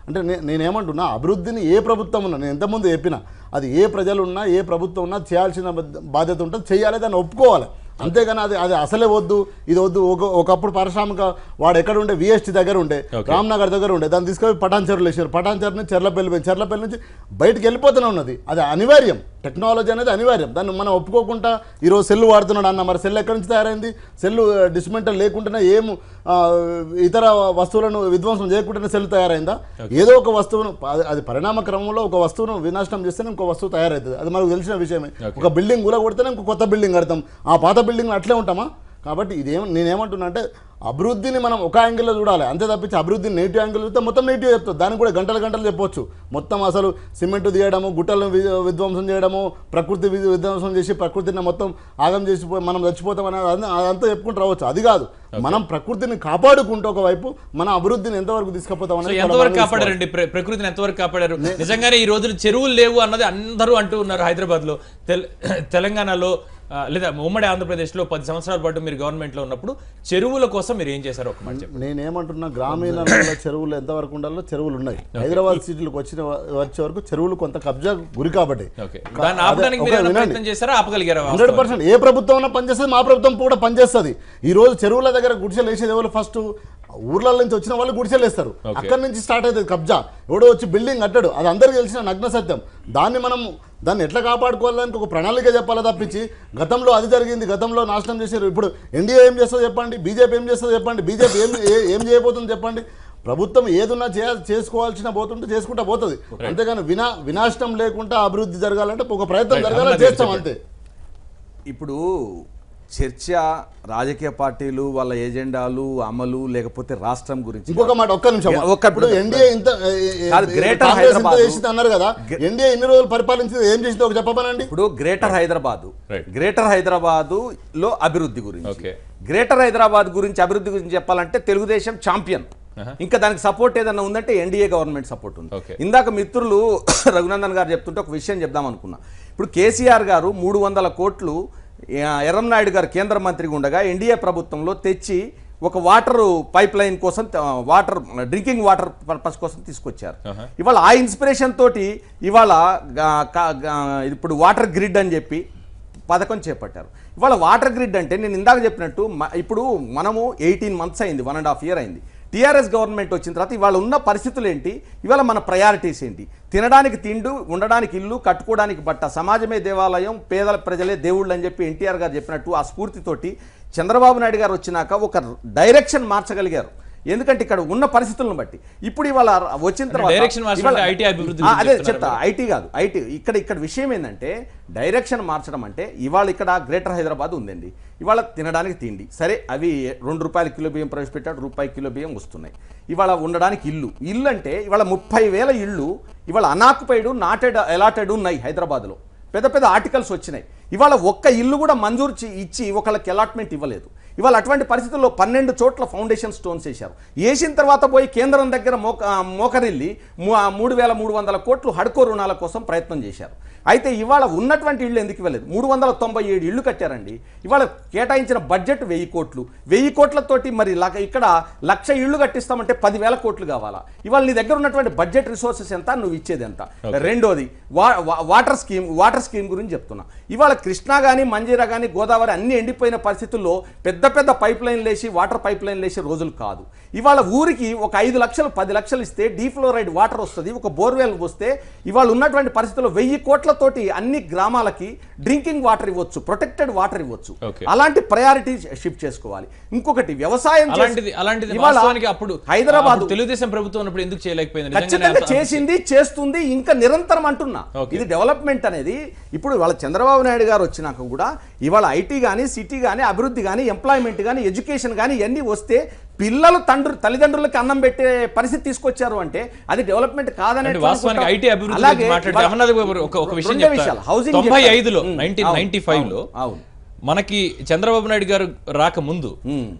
అంటే నే- నేనేమంటున్నా అభివృద్ధిని ఏ ప్రభుత్వం ఉన్నా నేను ఎంతమంది చెప్పినా అది ఏ ప్రజలు ఉన్నా ఏ ప్రభుత్వం ఉన్నా చేయాల్సిన బద్ద- బాధ్యత ఉంటుంది చేయాలి దాన్ని ఒప్పుకోవాలి అంతేగాని అది అది అసలే వద్దు ఇది వద్దు ఒక ఒకప్పుడు పారిశ్రామిక వాడు ఎక్కడ ఉండే విఎస్టీ దగ్గర ఉండే Okay. రామ్నగర్ దగ్గర ఉండే దాన్ని తీసుకొని పటాన్ చెరువులు వేసారు పటాన్ చెరువు నుంచి చెర్లపల్లి పోయి చెర్లపల్లి నుంచి బయటికి వెళ్ళిపోతూనే ఉన్నది అది అనివార్యం టెక్నాలజీ అనేది అనివార్యం దాన్ని మనం ఒప్పుకోకుండా ఈరోజు సెల్ వాడుతున్నాడు అన్న మరి సెల్ ఎక్కడి నుంచి తయారైంది సెల్ డిస్మెంటల్ లేకుండానే ఏం ఆ, ఇతర వస్తువులను విధ్వంసం చేయకుండానే సెల్ తయారైందా ఏదో ఒక వస్తువును అది- అది పరిణామ క్రమంలో ఒక వస్తువును వినాశనం చేస్తేనే ఇంకో వస్తువు తయారవుతుంది అది మనకు తెలిసిన విషయమే ఒక బిల్డింగ్ కూడా కొడితేనే ఇంకో కొత్త బిల్డింగ్ కడతాం ఆ పాత బిల్డింగ్ అట్లే ఉంటామా కాబట్టి ఇదేం నేనేమంటున్నా అంటే అభివృద్ధిని మనం ఒక యాంగిల్లో చూడాలి అంతే తప్పించి అభివృద్ధిని నెగిటివ్ యాంగిల్ చూస్తే మొత్తం నెగిటివ్ చెప్తుంది దానికి కూడా గంటలు గంటలు చెప్పొచ్చు మొత్తం అసలు సిమెంట్ తీయడము గుట్టలను వి- విధ్వంసం చేయడము ప్రకృతి వి- విధ్వంసం చేసి ప్రకృతిని మొత్తం ఆగం చేసిపోయి మనం చచ్చిపోతాం అనేది అదంతా- అదంతా చెప్పుకుంటూ రావచ్చు అది కాదు మనం ప్రకృతిని కాపాడుకుంటూ ఒకవైపు మన అభివృద్ధిని ఎంతవరకు తీసుకుపోతాం సో అనేది ఎంతవరకు మనం తెలుసుకోవాలి. కాపాడారండి ప్ర- ప్రకృతిని ఎంతవరకు కాపాడారు నిజంగానే ఈ రోజులు చెరువులు లేవు అన్నది అందరూ అంటూ ఉన్నారు హైదరాబాద్ లో తెలంగాణలో ఆ, లేదా ఉమ్మడి ఆంధ్రప్రదేశ్ లో పది సంవత్సరాల పాటు మీరు గవర్నమెంట్ లో ఉన్నప్పుడు చెరువుల కోసం మీరు ఏం చేశారు ఒక మాట చెప్పండి. నేనేమంటున్నా గ్రామీణ చెరువులు ఎంతవరకు ఉండాలో చెరువులు ఉన్నాయి హైదరాబాద్ సిటీలకు వచ్చిన వచ్చే వరకు చెరువులు కొంత కబ్జా గురి కాబట్టి ఓకే కా- దాన్ని అదే, ఆపడానికి ఒక మీరు ఏమైనా వినండి. ప్రయత్నం చేశారా ఆపగలిగారా హండ్రెడ్ పర్సెంట్ ఏ ప్రభుత్వం అయినా పనిచేస్తుంది మా ప్రభుత్వం కూడా పనిచేస్తుంది ఈ రోజు చెరువుల దగ్గర గుడిసెలు వేసేది ఎవరు ఫస్ట్ ఊర్ల నుంచి వచ్చిన వాళ్ళు గుడిసెలు వేస్తారు Okay. అక్కడి నుంచి స్టార్ట్ అవుతుంది కబ్జా ఎవడో వచ్చి బిల్డింగ్ కట్టాడు అది అందరికీ తెలిసిన నగ్న సత్యం దాన్ని మనం దాన్ని ఎట్లా కాపాడుకోవాలని ఒక ప్రణాళిక చెప్పాలా తప్పించి గతంలో అది జరిగింది గతంలో నాశనం చేశారు ఇప్పుడు ఎన్డీఏ ఏం చేస్తుందో చెప్పండి బీజేపీ ఏం చేస్తుందో చెప్పండి బీజేపీ ఏం ఏ- ఏం చేయబోతుందో చెప్పండి ప్రభుత్వం ఏదున్నా చేయ చేసుకోవాల్సిన పోతుంటే చేసుకుంటా పోతుంది అంతేగాని వినా వినాశనం లేకుండా అభివృద్ధి జరగాలంటే ఒక ప్రయత్నం Right. జరగాలని అన్నది చేస్తాం చెప్పండి. అంతే ఇప్పుడు చర్చ రాజకీయ పార్టీలు వాళ్ళ ఎజెండాలు అమలు లేకపోతే రాష్ట్రం గురించి ఇంకొక మాట ఒక్క నిమిషం ఒక్క- ఇప్పుడు ఎన్డీఏ ఇంత ఏ, ఏ, కాదు, ఏ, గ్రేటర్ కాంగ్రెస్ ఇంత హైదరాబాదు- చేసింది అన్నారు కదా ఎన్డీఏ ఎన్ని రోజులు పరిపాలించింది ఏం చేసిందో ఒక చెప్పమనండి ఇప్పుడు greater Hyderabad Right. Greater Hyderabad లో అభివృద్ధి గురించి Okay. గ్రేటర్ హైదరాబాద్ గురించి అభివృద్ధి గురించి చెప్పాలంటే తెలుగుదేశం ఛాంపియన్ ఇంకా దానికి సపోర్ట్ ఏదన్నా ఉందంటే ఎన్డీఏ గవర్నమెంట్ సపోర్ట్ ఉంది Okay. ఇందాక మిత్రులు రఘునందన్ గారు చెప్తుంటే ఒక విషయం చెప్దాం అనుకున్నా ఇప్పుడు కేసీఆర్ గారు మూడు వందల కోట్లు ఆ, ఎర్రంనాయుడు గారు కేంద్ర మంత్రిగా ఉండగా ఎన్డీఏ ప్రభుత్వంలో తెచ్చి ఒక వాటర్ పైప్ లైన్ కోసం త- వాటర్ డ్రింకింగ్ వాటర్ పర్పస్ కోసం తీసుకొచ్చారు Uh-huh. ఇవాళ ఆ ఇన్స్పిరేషన్ తోటి ఇవాళ గా- కా- గా- ఇప్పుడు వాటర్ గ్రిడ్ అని చెప్పి పథకం చేపట్టారు ఇవాళ వాటర్ గ్రిడ్ అంటే నేను ఇందాక చెప్పినట్టు మ- ఇప్పుడు మనము ఎయిటీన్ మంత్స్ అయింది వన్ అండ్ హాఫ్ ఇయర్ అయింది టీఆర్ఎస్ గవర్నమెంట్ వచ్చిన తర్వాత ఇవాళ ఉన్న పరిస్థితులు ఏంటి ఇవాళ మన ప్రయారిటీస్ ఏంటి తినడానికి తిండు ఉండడానికి ఇల్లు కట్టుకోవడానికి బట్ట సమాజమే దేవాలయం పేదల ప్రజలే దేవుళ్ళు అని చెప్పి ఎన్టీఆర్ గారు చెప్పినట్టు ఆ స్ఫూర్తితోటి చంద్రబాబు నాయుడు గారు వచ్చినాక ఒక డైరెక్షన్ మార్చగలిగారు ఎందుకంటే ఇక్కడ ఉన్న పరిస్థితులను బట్టి ఇప్పుడు ఇవాళ వచ్చిన తర్వాత direction మార్చడం ఇవాళ- అంటే IT అభివృద్ధి ఆ, గురించి అదే చెప్తున్నారు చెప్తా ఐటీ కాదు ఐటీ ఇక్కడ ఇక్కడ విషయం ఏంటంటే డైరెక్షన్ మార్చడం అంటే ఇవాళ ఇక్కడ గ్రేటర్ హైదరాబాద్ ఉందండి ఇవాళ తినడానికి తిండి సరే అవి రెండు రూపాయల కిలో బియ్యం ప్రవేశపెట్టాడు రూపాయి కిలో బియ్యం వస్తున్నాయి ఇవాళ ఉండడానికి ఇల్లు ఇల్లు అంటే ఇవాళ ముప్పై వేల ఇళ్ళు ఇవాళ అనాకుపైడు నాటెడ్ అలాటెడ్ ఉన్నాయి హైదరాబాద్లో పెద్ద పెద్ద ఆర్టికల్స్ వచ్చినాయి ఇవాళ ఒక్క ఇల్లు కూడా మంజూరు చే- ఇచ్చి ఒకళ్ళకి అలాట్మెంట్ ఇవ్వలేదు ఇవాళ అటువంటి పరిస్థితుల్లో పన్నెండు చోట్ల ఫౌండేషన్ స్టోన్స్ వేశారు వేసిన తర్వాత పోయి కేంద్రం దగ్గర మోక ఆ, మోకరిల్లి ము- ఆ మూడు వేల మూడు వందల కోట్లు హడ్కో రుణాల కోసం ప్రయత్నం చేశారు అయితే ఇవాళ ఉన్నటువంటి ఇళ్ళు ఎందుకు ఇవ్వలేదు మూడు వందల తొంభై ఏడు ఇళ్ళు కట్టారండి ఇవాళ కేటాయించిన బడ్జెట్ వెయ్యి కోట్లు వెయ్యి కోట్లతోటి మరి లక- ఇక్కడ లక్ష ఇళ్ళు కట్టిస్తామంటే పదివేల కోట్లు కావాలా ఇవాళ నీ దగ్గర ఉన్నటువంటి బడ్జెట్ రిసోర్సెస్ ఎంత నువ్వు ఇచ్చేది ఎంత రెండోది వా- వా- వాటర్ స్కీమ్ వాటర్ స్కీమ్ గురించి చెప్తున్నా ఇవాళ కృష్ణా కానీ మంజీరా కానీ గోదావరి అన్ని ఎండిపోయిన పరిస్థితుల్లో పెద్ద పెద్ద పైప్ లైన్ లేసి వాటర్ పైప్ లైన్ లేసి రోజులు కాదు ఇవాళ ఊరికి ఒక ఐదు లక్షలు పది లక్షలు ఇస్తే డీఫ్లోరైడ్ వాటర్ వస్తుంది ఒక బోర్వెల్ వస్తే ఇవాళ ఉన్నటువంటి పరిస్థితుల్లో వెయ్యి కోట్లతోటి అన్ని గ్రామాలకి డ్రింకింగ్ వాటర్ ఇవ్వచ్చు ప్రొటెక్టెడ్ వాటర్ ఇవ్వచ్చు Okay. అలాంటి ప్రయారిటీ షిఫ్ట్ చేసుకోవాలి ఇంకొకటి వ్యవసాయం చేసి- అలాంటిది అలాంటిది ఇవాళ వాస్తవానికి అప్పుడు హైదరాబాద్ అప్పుడు తెలుగుదేశం ప్రభుత్వం ఉన్నప్పుడు ఎందుకు చేయలేకపోయింది నిజంగానే ఖచ్చితంగా అంత- చేసింది చేస్తుంది ఇంకా నిరంతరం అంటున్నా Okay. ఇది డెవలప్మెంట్ అనేది ఇప్పుడు వాళ్ళ చంద్రబాబు నాయుడు గారు వచ్చినాక కూడా ఇవాళ ఐటీ కానీ సిటీ కానీ అభివృద్ధి కానీ ఎంప్లాయ్మెంట్ కానీ ఎడ్యుకేషన్ కానీ ఇవన్నీ వస్తే పిల్లలు తండ్రి తల్లిదండ్రులకి అన్నం పెట్టే పరిస్థితి తీసుకొచ్చారు అంటే అది డెవలప్మెంట్ కాదనే అంటే వాస్తవానికి ఐటీ అభివృద్ధి గురించి మాట్లాడితే అహ్మద్ ఒక ఒక విషయం చెప్తాను హౌసింగ్ తొంభై ఐదులో నైన్టీన్ నైన్టీ ఫైవ్ లో అవును మనకి చంద్రబాబు నాయుడు గారు రాకముందు ఉమ్.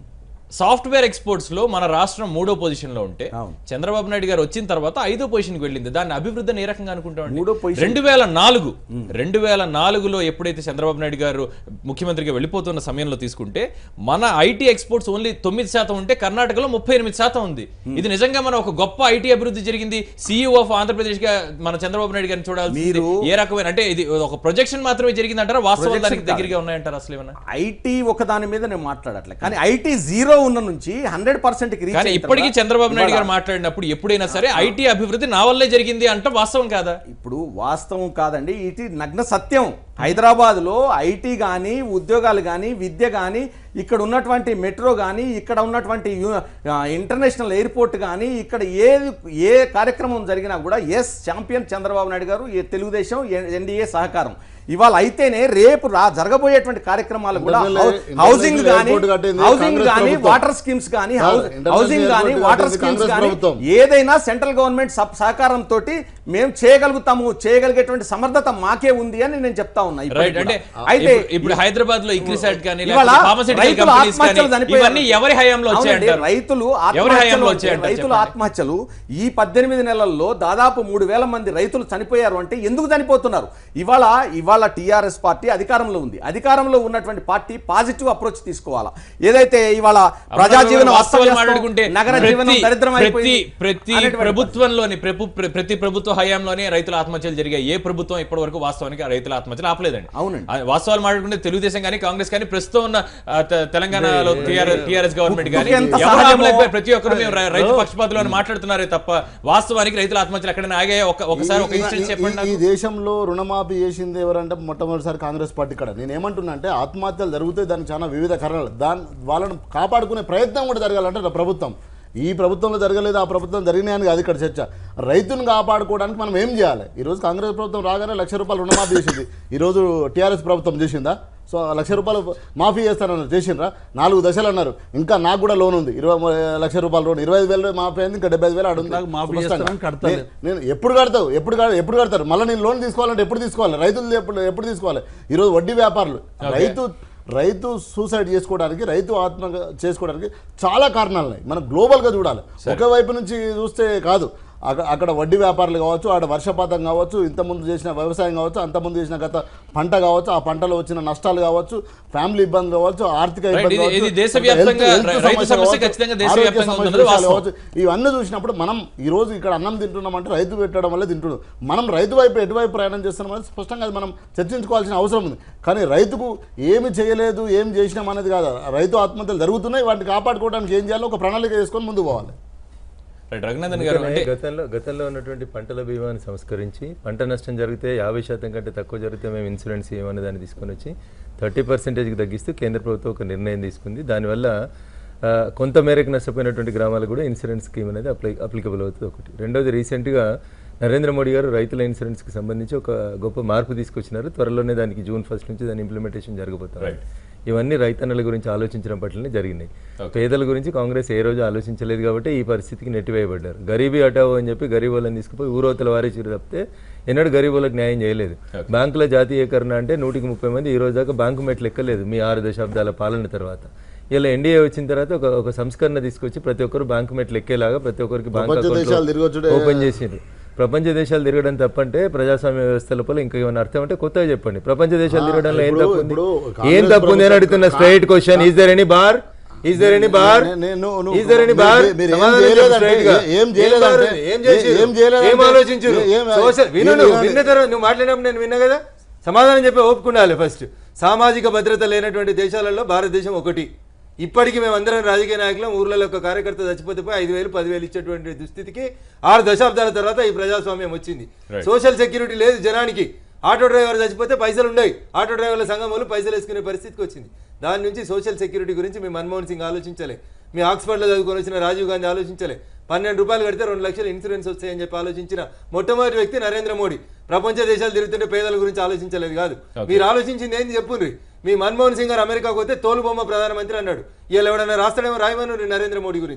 సాఫ్ట్వేర్ ఎక్స్పోర్ట్స్ లో మన రాష్ట్రం మూడో పొజిషన్ లో ఉంటే అవును. చంద్రబాబు నాయుడు గారు వచ్చిన తర్వాత ఐదో పొజిషన్ కి వెళ్ళింది దాన్ని అభివృద్ధిని ఏ రకంగా అనుకుంటామండి మూడో position. రెండు వేల నాలుగు రెండు వేల నాలుగులో ఎప్పుడైతే చంద్రబాబు నాయుడు గారు ముఖ్యమంత్రిగా వెళ్ళిపోతున్న సమయంలో తీసుకుంటే మన ఐటీ ఎక్స్పోర్ట్స్ ఓన్లీ తొమ్మిది శాతం ఉంటే కర్ణాటకలో ముప్పై ఎనిమిది శాతం ఉంది ఇది నిజంగా మన ఒక గొప్ప ఐటీ అభివృద్ధి జరిగింది సీఈఓ ఆఫ్ ఆంధ్రప్రదేశ్ గా మన చంద్రబాబు నాయుడు గారిని చూడాలి మీరు- ఏ రకమైన అంటే ఇది ఒక ప్రొజెక్షన్ మాత్రమే జరిగింది అంటారా వాస్తవం Projection దానికి కాదు. దగ్గరగా ఉన్నాయంటారా అసలు ఏమన్నా ఐటీ ఒక దాని మీద నేను మాట్లాడట్లే కానీ ఐటీ జీరో ఉన్న నుంచి హండ్రెడ్ పర్సెంట్ కానీ ఇప్పటికీ చంద్రబాబు నాయుడు గారు మాట్లాడినప్పుడు ఎప్పుడైనా సరే ఐటీ అభివృద్ధి నా వల్లే జరిగింది అంటే వాస్తవం కాదా ఇప్పుడు వాస్తవం కాదండి ఇది నగ్న సత్యం హైదరాబాద్ లో ఐటీ కానీ ఉద్యోగాలు కానీ విద్య కానీ ఇక్కడ ఉన్నటువంటి మెట్రో కానీ ఇక్కడ ఉన్నటువంటి యు- ఆ, ఇంటర్నేషనల్ ఎయిర్పోర్ట్ కానీ ఇక్కడ ఏది ఏ కార్యక్రమం జరిగినా కూడా ఎస్ ఛాంపియన్ చంద్రబాబు నాయుడు గారు ఏ తెలుగుదేశం ఎన్- ఎన్డీఏ సహకారం ఇవాళ అయితేనే రేపు రా జరగబోయేటువంటి కార్యక్రమాలు కూడా ఇంటర్నేషనల్ హౌ- ఇంటర్నేషనల్ హౌసింగ్ కానీ ఎయిర్పోర్ట్ కట్టింది హౌసింగ్ కాంగ్రెస్ కానీ ప్రభుత్వం. వాటర్ స్కీమ్స్ కానీ కాదు, హౌస్- ఇంటర్నేషనల్ హౌసింగ్ కానీ ఎయిర్పోర్ట్ వాటర్ కట్టింది స్కీమ్స్ కాంగ్రెస్ కానీ ప్రభుత్వం. ఏదైనా సెంట్రల్ గవర్నమెంట్ సబ్ సహకారంతో మేము చేయగలుగుతాము చేయగలిగేటువంటి సమర్థత మాకే ఉంది అని నేను చెప్తా ఉన్నా ఇప్పటికి రైట్ అంటే కూడా. అయితే ఇప్పుడు- ఇప్పుడు హైదరాబాద్ లో ఇక్రిసాట్ కానీ ఇవాళ లేకపోతే pharmaceutical రైతులు companies ఆత్మహత్యలు కానీ చనిపోయారు. ఇవన్నీ ఎవరి హయాంలో అవునండి, వచ్చాయంటారు రైతులు ఎవరి ఆత్మహత్యలు హయాంలో అంటే వచ్చాయంటారు రైతుల చెప్పండి. ఆత్మహత్యలు ఈ పద్దెనిమిది నెలల్లో దాదాపు మూడు వేల మంది రైతులు చనిపోయారు అంటే ఎందుకు చనిపోతున్నారు ఇవాళ ఇవాళ టిఆర్ఎస్ పార్టీ అధికారంలో ఉంది అధికారంలో ఉన్నటువంటి పార్టీ పాజిటివ్ అప్రోచ్ తీసుకోవాలా ఏదైతే ఇవాళ ప్రజా జీవనం వాస్తవాలు అస్తవ్యస్తం, మాట్లాడుకుంటే నగర ప్రతి- జీవనం దరిద్రం ప్రతి అయిపోయింది ప్రతి అనేటువంటి ప్రభుత్వంలోని ప్రభు- ప్ర- ప్రతి ప్రభుత్వ హయాంలోనే రైతుల ఆత్మహత్యలు జరిగాయి ఏ ప్రభుత్వం ఇప్పటి వరకు వాస్తవానికి ఆ రైతుల ఆత్మహత్యలు ఆపలేదండి అవునండి. ఆ వాస్తవాలు మాట్లాడుకుంటే తెలుగుదేశం కానీ కాంగ్రెస్ కానీ ప్రస్తుతం ఉన్న ఆ, తె- తెలంగాణలో టిఆర్ఎస్ గవర్నమెంట్ కానీ ఎంత ఎవరు సహాయమో- ఆపలేకపోయారు. ప్రతి ఒక్కరు మేము రై- రైతు పక్షపాతులు అని మాట్లాడుతున్నారే తప్ప వాస్తవానికి రైతుల ఆత్మహత్యలు ఎక్కడైనా ఆగాయో ఒక- ఒకసారి ఒక ఈ- ఈ- ఇన్స్టెన్స్ ఈ- చెప్పండి ఈ నాకు. దేశంలో రుణమాఫీ చేసింది ఎవరంటే మొట్టమొదటిసారి కాంగ్రెస్ పార్టీ ఇక్కడ నేను ఏమంటున్నా అంటే ఆత్మహత్యలు జరుగుతాయి దానికి చాలా వివిధ కారణాలు దాని వాళ్ళని కాపాడుకునే ప్రయత్నం కూడా జరగాలంటే నా ప్రభుత్వం ఈ ప్రభుత్వంలో జరగలేదు ఆ ప్రభుత్వం జరిగినాయని కాదు ఇక్కడ చర్చ రైతును కాపాడుకోవడానికి మనం ఏం చేయాలి ఈరోజు కాంగ్రెస్ ప్రభుత్వం రాగానే లక్ష రూపాయలు రుణమాఫీ చేసింది ఈరోజు టీఆర్ఎస్ ప్రభుత్వం చేసిందా సో ఆ లక్ష రూపాయలు మాఫీ చేస్తానన్నారు చేసిండ్రా నాలుగు దశలు అన్నారు ఇంకా నాకు కూడా లోన్ ఉంది ఇరవై ము- లక్ష రూపాయల లోన్ ఇరవై ఐదు వేలు మాఫీ అయింది ఇంకా డెబ్బై ఐదు వేలు అడుగుతుంది నాకు మాఫీ చేస్తానని కడతలేదు. నేను ఎప్పుడు కడతావు ఎప్పుడు కడ- ఎప్పుడు కడతారు మళ్ళీ నేను లోన్ తీసుకోవాలంటే ఎప్పుడు తీసుకోవాలి రైతులు ఎప్పుడు ఎప్పుడు తీసుకోవాలి ఈరోజు వడ్డీ వ్యాపారులు రైతు రైతు సూసైడ్ చేసుకోవడానికి రైతు ఆత్మ చేసుకోవడానికి చాలా కారణాలు ఉన్నాయి మనం గ్లోబల్గా చూడాలి ఒక వైపు నుంచి చూస్తే కాదు అక్కడ అక్కడ వడ్డీ వ్యాపారులు కావచ్చు ఆడ వర్షపాతం కావచ్చు ఇంతకుముందు చేసిన వ్యవసాయం కావచ్చు అంతకుముందు చేసిన గత పంట కావచ్చు ఆ పంటలో వచ్చిన నష్టాలు కావచ్చు ఫ్యామిలీ ఇబ్బంది కావచ్చు ఆర్థిక Right, ఇబ్బంది ఇది- కావచ్చు, ఇది దేశవ్యాప్తంగా health- health రైతు సమస్య కావచ్చు, ఖచ్చితంగా ఆరోగ్య దేశవ్యాప్తంగా సమస్య ఉందన్నది విషయాలు వాస్తవం. కావచ్చు. ఇవన్నీ చూసినప్పుడు మనం ఈ రోజు ఇక్కడ అన్నం తింటున్నామంటే రైతు పెట్టడం వల్ల తింటున్నాం మనం రైతు వైపు ఎటువైపు ప్రయాణం చేస్తున్నామని స్పష్టంగా అది మనం చర్చించుకోవాల్సిన అవసరం ఉంది కానీ రైతుకు ఏమి చేయలేదు ఏం చేసినాం అనేది కాదు రైతు ఆత్మహత్యలు జరుగుతున్నాయి వాటిని కాపాడుకోవడానికి ఏం చేయాలో ఒక ప్రణాళిక చేసుకొని ముందుకు పోవాలి రైట్ రఘునందన్ గారు అందుకనే అంటే గతంలో గతంలో ఉన్నటువంటి పంటల బీమాను సంస్కరించి పంట నష్టం జరిగితే యాభై శాతం కంటే తక్కువ జరిగితే మేము ఇన్సూరెన్స్ ఇవ్వమని దాన్ని తీసుకొని వచ్చి థర్టీ పర్సెంటేజ్కి తగ్గిస్తూ కేంద్ర ప్రభుత్వం ఒక నిర్ణయం తీసుకుంది దానివల్ల ఆ, కొంత మేరకు నష్టపోయినటువంటి గ్రామాలకు కూడా ఇన్సూరెన్స్ స్కీమ్ అనేది అప్లై అప్లికబుల్ అవుతుంది ఒకటి రెండోది రీసెంట్గా నరేంద్ర మోడీ గారు రైతుల ఇన్సూరెన్స్కి సంబంధించి ఒక గొప్ప మార్పు తీసుకొచ్చినారు త్వరలోనే దానికి జూన్ ఫస్ట్ నుంచి దాని ఇంప్లిమెంటేషన్ జరగబోతుంది ఇవన్నీ రైతన్నల గురించి ఆలోచించడం పట్లనే జరిగినాయి పేదల గురించి కాంగ్రెస్ ఏ రోజు ఆలోచించలేదు కాబట్టి ఈ పరిస్థితికి నెట్టివేయబడ్డారు గరీబీ హటావో అని చెప్పి గరీబ్ వాళ్ళని తీసుకుపోయి ఊరవతల వారేసిరు తప్పితే ఎన్నడూ గరీబ్ వాళ్ళకి న్యాయం చేయలేదు బ్యాంకుల జాతీయకరణ అంటే నూటికి ముప్పై మంది ఈ రోజు దాకా బ్యాంకు మెట్లు ఎక్కలేదు మీ ఆరు దశాబ్దాల పాలన తర్వాత ఇలా ఎన్డీఏ వచ్చిన తర్వాత ఒక ఒక సంస్కరణ తీసుకొచ్చి ప్రతి ఒక్కరు బ్యాంకు మెట్లు ఎక్కేలాగా ప్రతి ఒక్కరికి బ్యాంక్ ప్రపంచ దేశాలు తిరగొచ్చుడే- ఓపెన్ చేసిండ్రు ప్రపంచ దేశాలు తిరగడం తప్పంటే ప్రజాస్వామ్య వ్యవస్థ లోపల ఇంకా ఏమైనా అర్థం అంటే కొత్తగా చెప్పండి ప్రపంచ దేశాలు తిరగడంలో ఏం ఇప్పుడు- తప్పు ఉంది? ఇప్పుడు ఏం కాంగ్రెస్ తప్పు ఉంది అని ప్రభుత్వం- అడుగుతున్న straight question is there any bar is there any bar నే- నే- నువ్వు- నువ్వు- ఈజ్ దర్ ఎనీ మీరు- బార్ మీరు ఏం చేయలేదంటే- ఏం చేయలేదంటే- ఏం చేసిండ్రు? ఏం చేయలేదంటే- ఏం ఆలోచించారు ఏ- ఏం- సోషల్ విను ఏం- నువ్వు ఏం- విన్న తర్వాత నువ్వు మాట్లాడినప్పుడు నేను విన్నా కదా సమాధానం చెప్పి ఒప్పుకుండాలి ఫస్ట్ సామాజిక భద్రత లేనటువంటి దేశాలలో భారతదేశం ఒకటి ఇప్పటికీ మేము అందరం రాజకీయ నాయకులం ఊర్లలో ఒక కార్యకర్త చచ్చిపోతే పోయి ఐదు వేలు పదివేలు ఇచ్చేటువంటి దుస్థితికి ఆరు దశాబ్దాల తర్వాత ఈ ప్రజాస్వామ్యం వచ్చింది సోషల్ సెక్యూరిటీ లేదు జనానికి ఆటో డ్రైవర్ చచ్చిపోతే పైసలు ఉండవు ఆటో డ్రైవర్ల సంఘం వాళ్ళు పైసలు వేసుకునే పరిస్థితికి వచ్చింది దాని నుంచి సోషల్ సెక్యూరిటీ గురించి మీ మన్మోహన్ సింగ్ ఆలోచించలే మీ ఆక్స్ఫర్డ్లో చదువుకొని వచ్చిన రాజీవ్ గాంధీ ఆలోచించలే పన్నెండు రూపాయలు కడితే రెండు లక్షలు ఇన్సూరెన్స్ వస్తాయని చెప్పి ఆలోచించిన మొట్టమొదటి వ్యక్తి నరేంద్ర మోడీ ప్రపంచ దేశాలు తిరుగుతుంటే పేదల గురించి ఆలోచించలేదు కాదు మీరు ఆలోచించింది ఏంది చెప్పుండ్రి మీ మన్మోహన్ సింగ్ గారు అమెరికాకు పోతే తోలుబొమ్మ ప్రధానమంత్రి అన్నాడు ఇలా ఎవడన్నా రాస్తాడేమో రాయమను నరేంద్ర మోడీ గురించి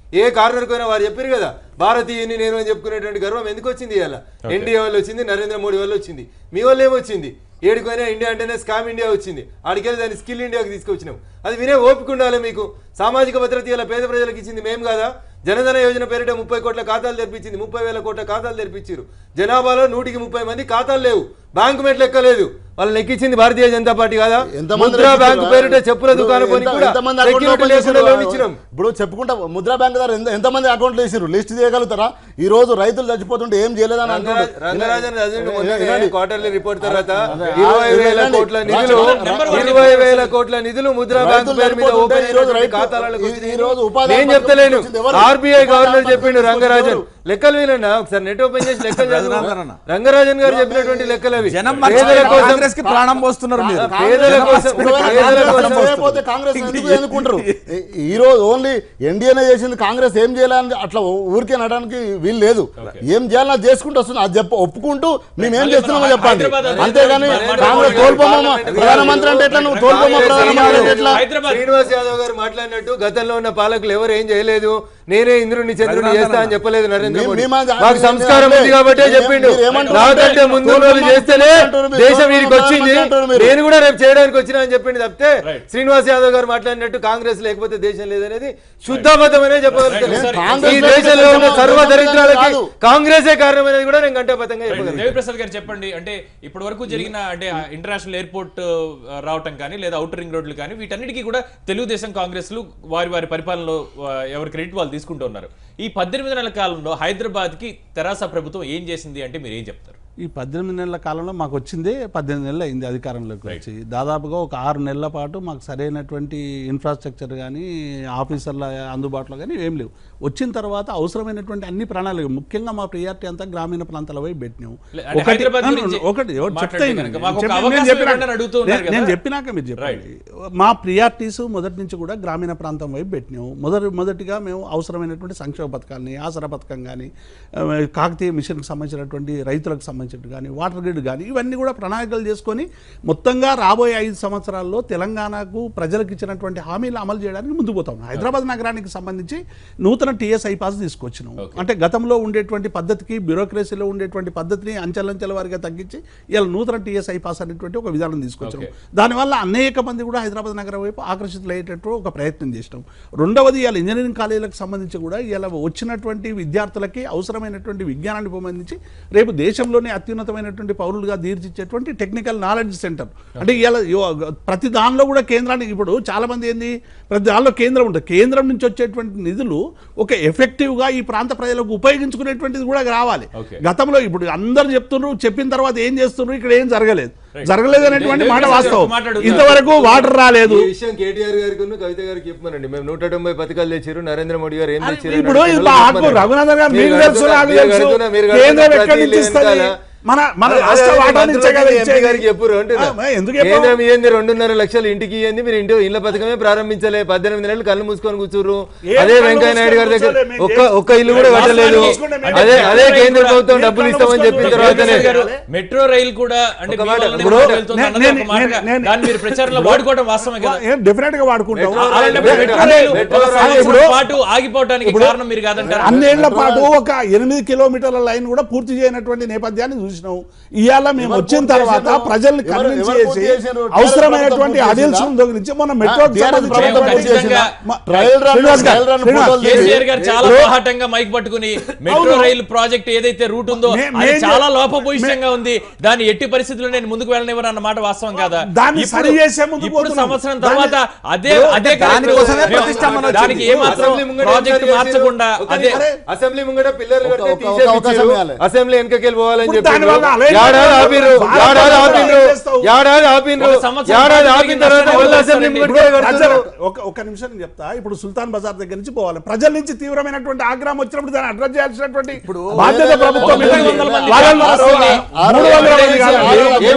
ఏ కార్నర్ పోయినా వారు చెప్పారు కదా భారతీయుని నేను అని చెప్పుకునేటువంటి గర్వం ఎందుకు వచ్చింది ఇవాళ ఎన్డీఏ వల్ల వచ్చింది నరేంద్ర మోడీ వల్ల వచ్చింది మీ వల్ల ఏమొచ్చింది ఏడుకోయినా ఇండియా అంటేనే స్కామ్ ఇండియా వచ్చింది ఆడికెళ్ళి దాన్ని స్కిల్ ఇండియాకి తీసుకొచ్చినాం అది వినే ఓపిక ఉండాలి మీకు సామాజిక భద్రత ఇలా పేద ప్రజలకు ఇచ్చింది మేము కాదా జనధన యోజన పేరిట ముప్పై కోట్ల ఖాతాలు తెరిపించింది ముప్పై వేల కోట్ల ఖాతాలు తెరిపించారు జనాభాలో నూటికి ముప్పై మంది ఖాతాలు లేవు బ్యాంకు మెట్లు ఎక్కలేదు వాళ్ళు లెక్కించింది భారతీయ జనతా పార్టీ కాదా ఎంతమంది ముద్రా రైతులు బ్యాంకు పేరిట చెప్పుల ఇప్పుడు దుకాణం కొని ఎంత- కూడా ఎంతమంది అకౌంట్లు security ఓపెన్ లేకుండా చేసిర్రు? లోన్ ఇచ్చినాం ఇప్పుడు చెప్పుకుంటా ముద్రా బ్యాంక్ ద్వారా ఎంత ఎంతమంది అకౌంట్లు వేసిర్రు లిస్ట్ చేయగలుగుతారా ఈ రోజు రైతులు చచ్చిపోతుంటే ఏం చేయలేదని రంగరాజన్ రంగరాజన్ రాజన్ మొన్ననే వినండి. క్వార్టర్లీ రిపోర్ట్ తర్వాత అదే. ఇరవై వేల వినండి. కోట్ల నిధులు నెంబర్ వన్ ఇరవై వేల కోట్ల నిధులు ముద్రా బ్యాంకు రైతులు పేరు మీద చనిపోతుంటే ఓపెన్ ఈ రోజు అయినటువంటి రైతు- ఖాతాలకు ఈ- వచ్చినాయి. ఈ రోజు ఉపాధి నేను హామీ చెప్తలేను వచ్చింది ఎవరు? ఆర్బీఐ ఉపాధి గవర్నర్ హామీ చెప్పిండు వచ్చింది రంగరాజన్ ఎవరు? లెక్కలు వినండి ఒకసారి నెట్ ఓపెన్ చేసి లెక్కలు చదువు రఘునందన్ అన్న. రంగరాజన్ గారు చెప్పినటువంటి లెక్కలు అవి జనం పేదల మర్చిపోయి కోసం కాంగ్రెస్ కి ప్రాణం పోస్తున్నారు మీరు పేదల కోసం ఒకవేళ పేదల కాంగ్రెస్ కోసం చేయకపోతే కాంగ్రెస్ ఎందుకు ఎన్నుకుంటారు ఈ- ఈ రోజు ఓన్లీ ఎన్డీఏనే చేసింది కాంగ్రెస్ ఏం చేయాలని అట్లా ఊరికే నడడానికి వీలు లేదు ఏం చేయాలని అది చేసుకుంటూ వస్తుంది అది చెప్ప ఒప్పుకుంటూ మేము ఏం మళ్ళీ చేస్తున్నామో మనం చెప్పండి హైదరాబాద్ అదే అంతేగాని నరేంద్ర కాంగ్రెస్ మోడీ తోల్బొమ్మ పార్లమెంట్ ప్రధానమంత్రి అంటే ఎట్లా నువ్వు తోల్బొమ్మ కాంగ్రెస్ ప్రధానమంత్రి అంటే ఎట్లా హైదరాబాద్ శ్రీనివాస్ యాదవ్ గారు మాట్లాడినట్టు గతంలో ఉన్న పాలకులు ఎవరు ఏం చేయలేదు నేనే ఇంద్రుడిని చంద్రుడిని చేస్తా అని చెప్పలేదు నరేంద్ర మీ- మోడీ మీ మాట- మాకు మీ- సంస్కారం మీ- ఉంది కాబట్టే మీరు- చెప్పిండు మీరు ఏమంటారు నాకంటే అంటే ముందు తోలు రోజు బొమ్మ చేస్తేనే అంటారు మీరు, దేశం తోలు వీరికి బొమ్మ వచ్చింది అంటారు మీరు. నేను కూడా రేపు చేయడానికి వచ్చినా అని చెప్పింది తప్పితే Right. శ్రీనివాస్ యాదవ్ గారు మాట్లాడినట్టు కాంగ్రెస్ లేకపోతే దేశం లేదనేది శుద్ధాబద్ధమనే Right, చెప్పగలుగుతాను sir. ఈ కాంగ్రెస్ దేశంలో ఉన్న దేశం సర్వ దరిద్రాలకి కాదు. కాంగ్రెసే కారణమనేది కూడా నేను గంటాపతంగా చెప్పగలను దేవిప్రసాద్ గారు చెప్పండి అంటే ఇప్పటి వరకు జరిగిన అంటే ఇంటర్నేషనల్ ఎయిర్పోర్ట్ ఆ, రావటం కానీ లేదా అవుటర్ రింగ్ రోడ్లు కానీ వీటన్నిటికీ కూడా తెలుగుదేశం కాంగ్రెస్లు వారి వారి పరిపాలనలో ఆ, ఎవరి క్రెడిట్ వాళ్ళు తీసుకుంటూ ఉన్నారు ఈ పద్దెనిమిది నెలల కాలంలో హైదరాబాద్ కి తెరాస ప్రభుత్వం ఏం చేసింది అంటే మీరు ఏం చెప్తారు ఈ పద్దెనిమిది నెలల కాలంలో మాకు వచ్చిందే పద్దెనిమిది నెలలు అయింది అధికారంలోకి వచ్చి దాదాపుగా ఒక ఆరు నెలల పాటు మాకు సరైనటువంటి ఇన్ఫ్రాస్ట్రక్చర్ కానీ ఆఫీసర్ల అందుబాటులో కానీ ఏం లేవు వచ్చిన తర్వాత అవసరమైనటువంటి అన్ని ప్రణాళిక ముఖ్యంగా మా ప్రియారిటీ అంతా గ్రామీణ ప్రాంతాల వైపు పెట్టినాం లే, అంటే హైదరాబాద్ గురించి ఒకటి ఎవరు మాట్లాడితే చెప్తే కనుక వినండి. మాకు ఒక చెప్పి- అవకాశం నేను చెప్పినాక- ఇవ్వండి అని అడుగుతూ ఉన్నారు నేను- నేను కదా. చెప్పినాక మీరు చెప్పండి మా ప్రియారిటీస్ మొదటి నుంచి కూడా గ్రామీణ ప్రాంతం వైపు పెట్టినాము మొదటి మొదటిగా మేము అవసరమైనటువంటి సంక్షేమ పథకాలని ఆసరా పథకం కానీ ఆ, కాకతీయ మిషన్కి సంబంధించినటువంటి రైతులకు సంబంధించినట్టు కానీ వాటర్ గ్రిడ్ కానీ ఇవన్నీ కూడా ప్రణాళికలు చేసుకొని మొత్తంగా రాబోయే ఐదు సంవత్సరాల్లో తెలంగాణకు ప్రజలకు ఇచ్చినటువంటి హామీలు అమలు చేయడానికి ముందుకు పోతాం హైదరాబాద్ నగరానికి సంబంధించి నూతన టీఎస్ఐ పాస్ తీసుకొచ్చినాం అంటే గతంలో ఉండేటువంటి పద్ధతికి బ్యూరోక్రసీలో ఉండేటువంటి పద్ధతిని అంచెలంచెల వారిగా తగ్గించి ఇలా నూతన టీఎస్ఐ పాస్ అనేటువంటి ఒక విధానం తీసుకొచ్చినాం దానివల్ల అనేక మంది కూడా హైదరాబాద్ నగరం వైపు ఆకర్షితులయ్యేటట్టు ఒక ప్రయత్నం చేసినాం రెండవది ఇవాళ ఇంజనీరింగ్ కాలేజీలకు సంబంధించి కూడా ఇలా వచ్చినటువంటి విద్యార్థులకి అవసరమైనటువంటి విజ్ఞానాన్ని పొందించి రేపు దేశంలోనే అత్యున్నతమైనటువంటి పౌరులుగా తీర్చిచ్చేటువంటి టెక్నికల్ నాలెడ్జ్ సెంటర్ అంటే ఇలా ప్రతి దానిలో కూడా కేంద్రానికి ఇప్పుడు చాలా మంది ఏంది ప్రతి దానిలో కేంద్రం ఉంటుంది కేంద్రం నుంచి వచ్చేటువంటి నిధులు ఒక ఎఫెక్టివ్గా ఈ ప్రాంత ప్రజలకు ఉపయోగించుకునేటువంటిది కూడా రావాలి Okay. గతంలో ఇప్పుడు అందరు చెప్తున్నారు చెప్పిన తర్వాత ఏం చేస్తున్నారు ఇక్కడ ఏం జరగలేదు జరగలేదు అనేటువంటి మాట దేవిప్రసాద్ గారు వాస్తవం మాట్లాడుతున్నారు. ఇంతవరకు వాటర్ రాలేదు ఈ విషయం కేటీఆర్ గారికి ఉన్న కవిత గారికి చెప్పమనండి మేము నూట తొంభై పథకాలు తెచ్చారు నరేంద్ర మోడీ గారు ఏం అరే, తెచ్చారు ఇప్పుడు అని ఇంత చెప్పమనండి. ఆకు రఘునాథన్ గారు మీరు మీకు తెలుసు కడుతున్న- నాకు మీరు తెలుసు కడుతున్న- మీరు కడుతున్న కేంద్రం ప్రతి ఎక్కడి నుంచి ఇల్లు ఇస్తుంది వెనకాల మన మన అదే, రాష్ట్ర అదే, వాటా నుంచే కదా మంత్రులకి, ఇచ్చేది. ఎంపీ గారికి చెప్పురు అంటున్నా. ఆ, మరి ఎందుకు చెప్పావు? కేంద్రం ఏంది రెండున్నర లక్షలు ఇంటికి ఇయ్యండి మీరు ఇంటి ఇళ్ల పథకమే ప్రారంభించలే పద్దెనిమిది నెలలు కళ్ళు మూసుకొని కూర్చురు ఏం అదే కళ్ళు వెంకయ్య నాయుడు గారి దగ్గర మూసుకోలే, మేము ఒక్క చేస్తాం. ఒక్క ఇల్లు కూడా కట్టలేదు రాష్ట్రానికి తీసుకుంటే అదే మేము అదే చేస్తాం. కేంద్ర ప్రభుత్వం మేము డబ్బులు కళ్ళు ఇస్తామని చెప్పిన మూసుకొని తర్వాతనే మేము గారు, మెట్రో రైలు కూడా అంటే ఒక మీ మాట, వల్లనే ఇప్పుడు ముందుకు వెళ్తుంది నేను- అన్నది ఒక నేను- మాటగా. నేను- దాన్ని మీరు ప్రచారంలో వాడుకోవడం వాస్తవమే కదా ఏం డెఫినెట్ గా వాడుకుంటాం మెట్రో అలాంటప్పుడు మెట్రో మెట్రో రైలు మెట్రో ఒక రైలు సంవత్సరం ఇప్పుడు- పాటు ఆగిపోవడానికి కారణం మీరు కాదంటారు అన్నేళ్ల పాటు ఒక ఎనిమిది కిలోమీటర్ల లైన్ కూడా పూర్తి చేయనటువంటి నేపథ్యాన్ని చూసినాం ఇవాళ మేము ఎవరు వచ్చిన పూర్తి తర్వాత చేశారు? ప్రజల్ని ఎవరు- కన్విన్స్ ఎవరు పూర్తి చేసి చేశారు? అవసరమైనటువంటి TRS అడిల్స్ ప్రభుత్వం గురించి మన మెట్రో ఆ, TRS ప్రభుత్వం ఖచ్చితంగా చేసిందా? మ- ట్రయల్ రన్ శ్రీనివాస్ గారు, ట్రయల్ రన్ శ్రీనివాస్ ఫోటోలు తీసి- కేసీఆర్ గారు చాలా బాహాటంగా మైక్ పట్టుకుని మెట్రో రైలు ప్రాజెక్ట్ ఏదైతే రూట్ ఉందో మే- అది మే- చాలా లోపభూయిష్టంగా ఉంది దాన్ని ఎట్టి పరిస్థితుల్లో నేను ముందుకు వెళ్ళనివ్వను అన్న మాట వాస్తవం కాదా దాన్ని ఇప్పుడు- సరి చేసే ముందుకు ఇప్పుడు పోతున్నాం. సంవత్సరం దాన్ని- తర్వాత అదే ఇప్పుడు అదే దానికోసమే కరెక్ట్. ప్రతిష్టంభన వచ్చింది. దానికి ఏ మాత్రం అసెంబ్లీ ముంగట ప్రాజెక్ట్ ఏం చేశారు? మార్చకుండా ఒక అదే నిమిషం. అసెంబ్లీ ముంగట పిల్లలు ఒక- కడితే ఒక- తీసేసి ఒక అవకాశం ఇచ్చారు. ఇవ్వాలి. అసెంబ్లీ వెనకకి వెళ్ళిపోవాలని ఇప్పుడు చెప్పి దానివల్ల అలాగే ఏడాది ఆపిర్రు భారత ఏడాది ప్రభుత్వం ఆపిర్రు ఏం చేస్తావు? ఏడాది ఆపిర్రు ఒక సంవత్సరం ఏడాది పాటు ఆపిన జరిగిన తర్వాత నష్టాలు మళ్ళీ అసెంబ్లీ ఇప్పుడు ముంగట ప్రజలు కడుతున్నారు. ఒక ఒక నిమిషం నేను చెప్తా ఇప్పుడు సుల్తాన్ బజార్ దగ్గర నుంచి పోవాలి ప్రజల నుంచి తీవ్రమైనటువంటి ఆగ్రహం వచ్చినప్పుడు దాన్ని అడ్రస్ చేయాల్సినటువంటి బాధ్యత ప్రభుత్వం మీద ఉంది. వందల మంది వాళ్ళలో రాష్ట్రాలు మూడు వందల మంది కాదండి. ఏం అడ్రస్ వాళ్ళ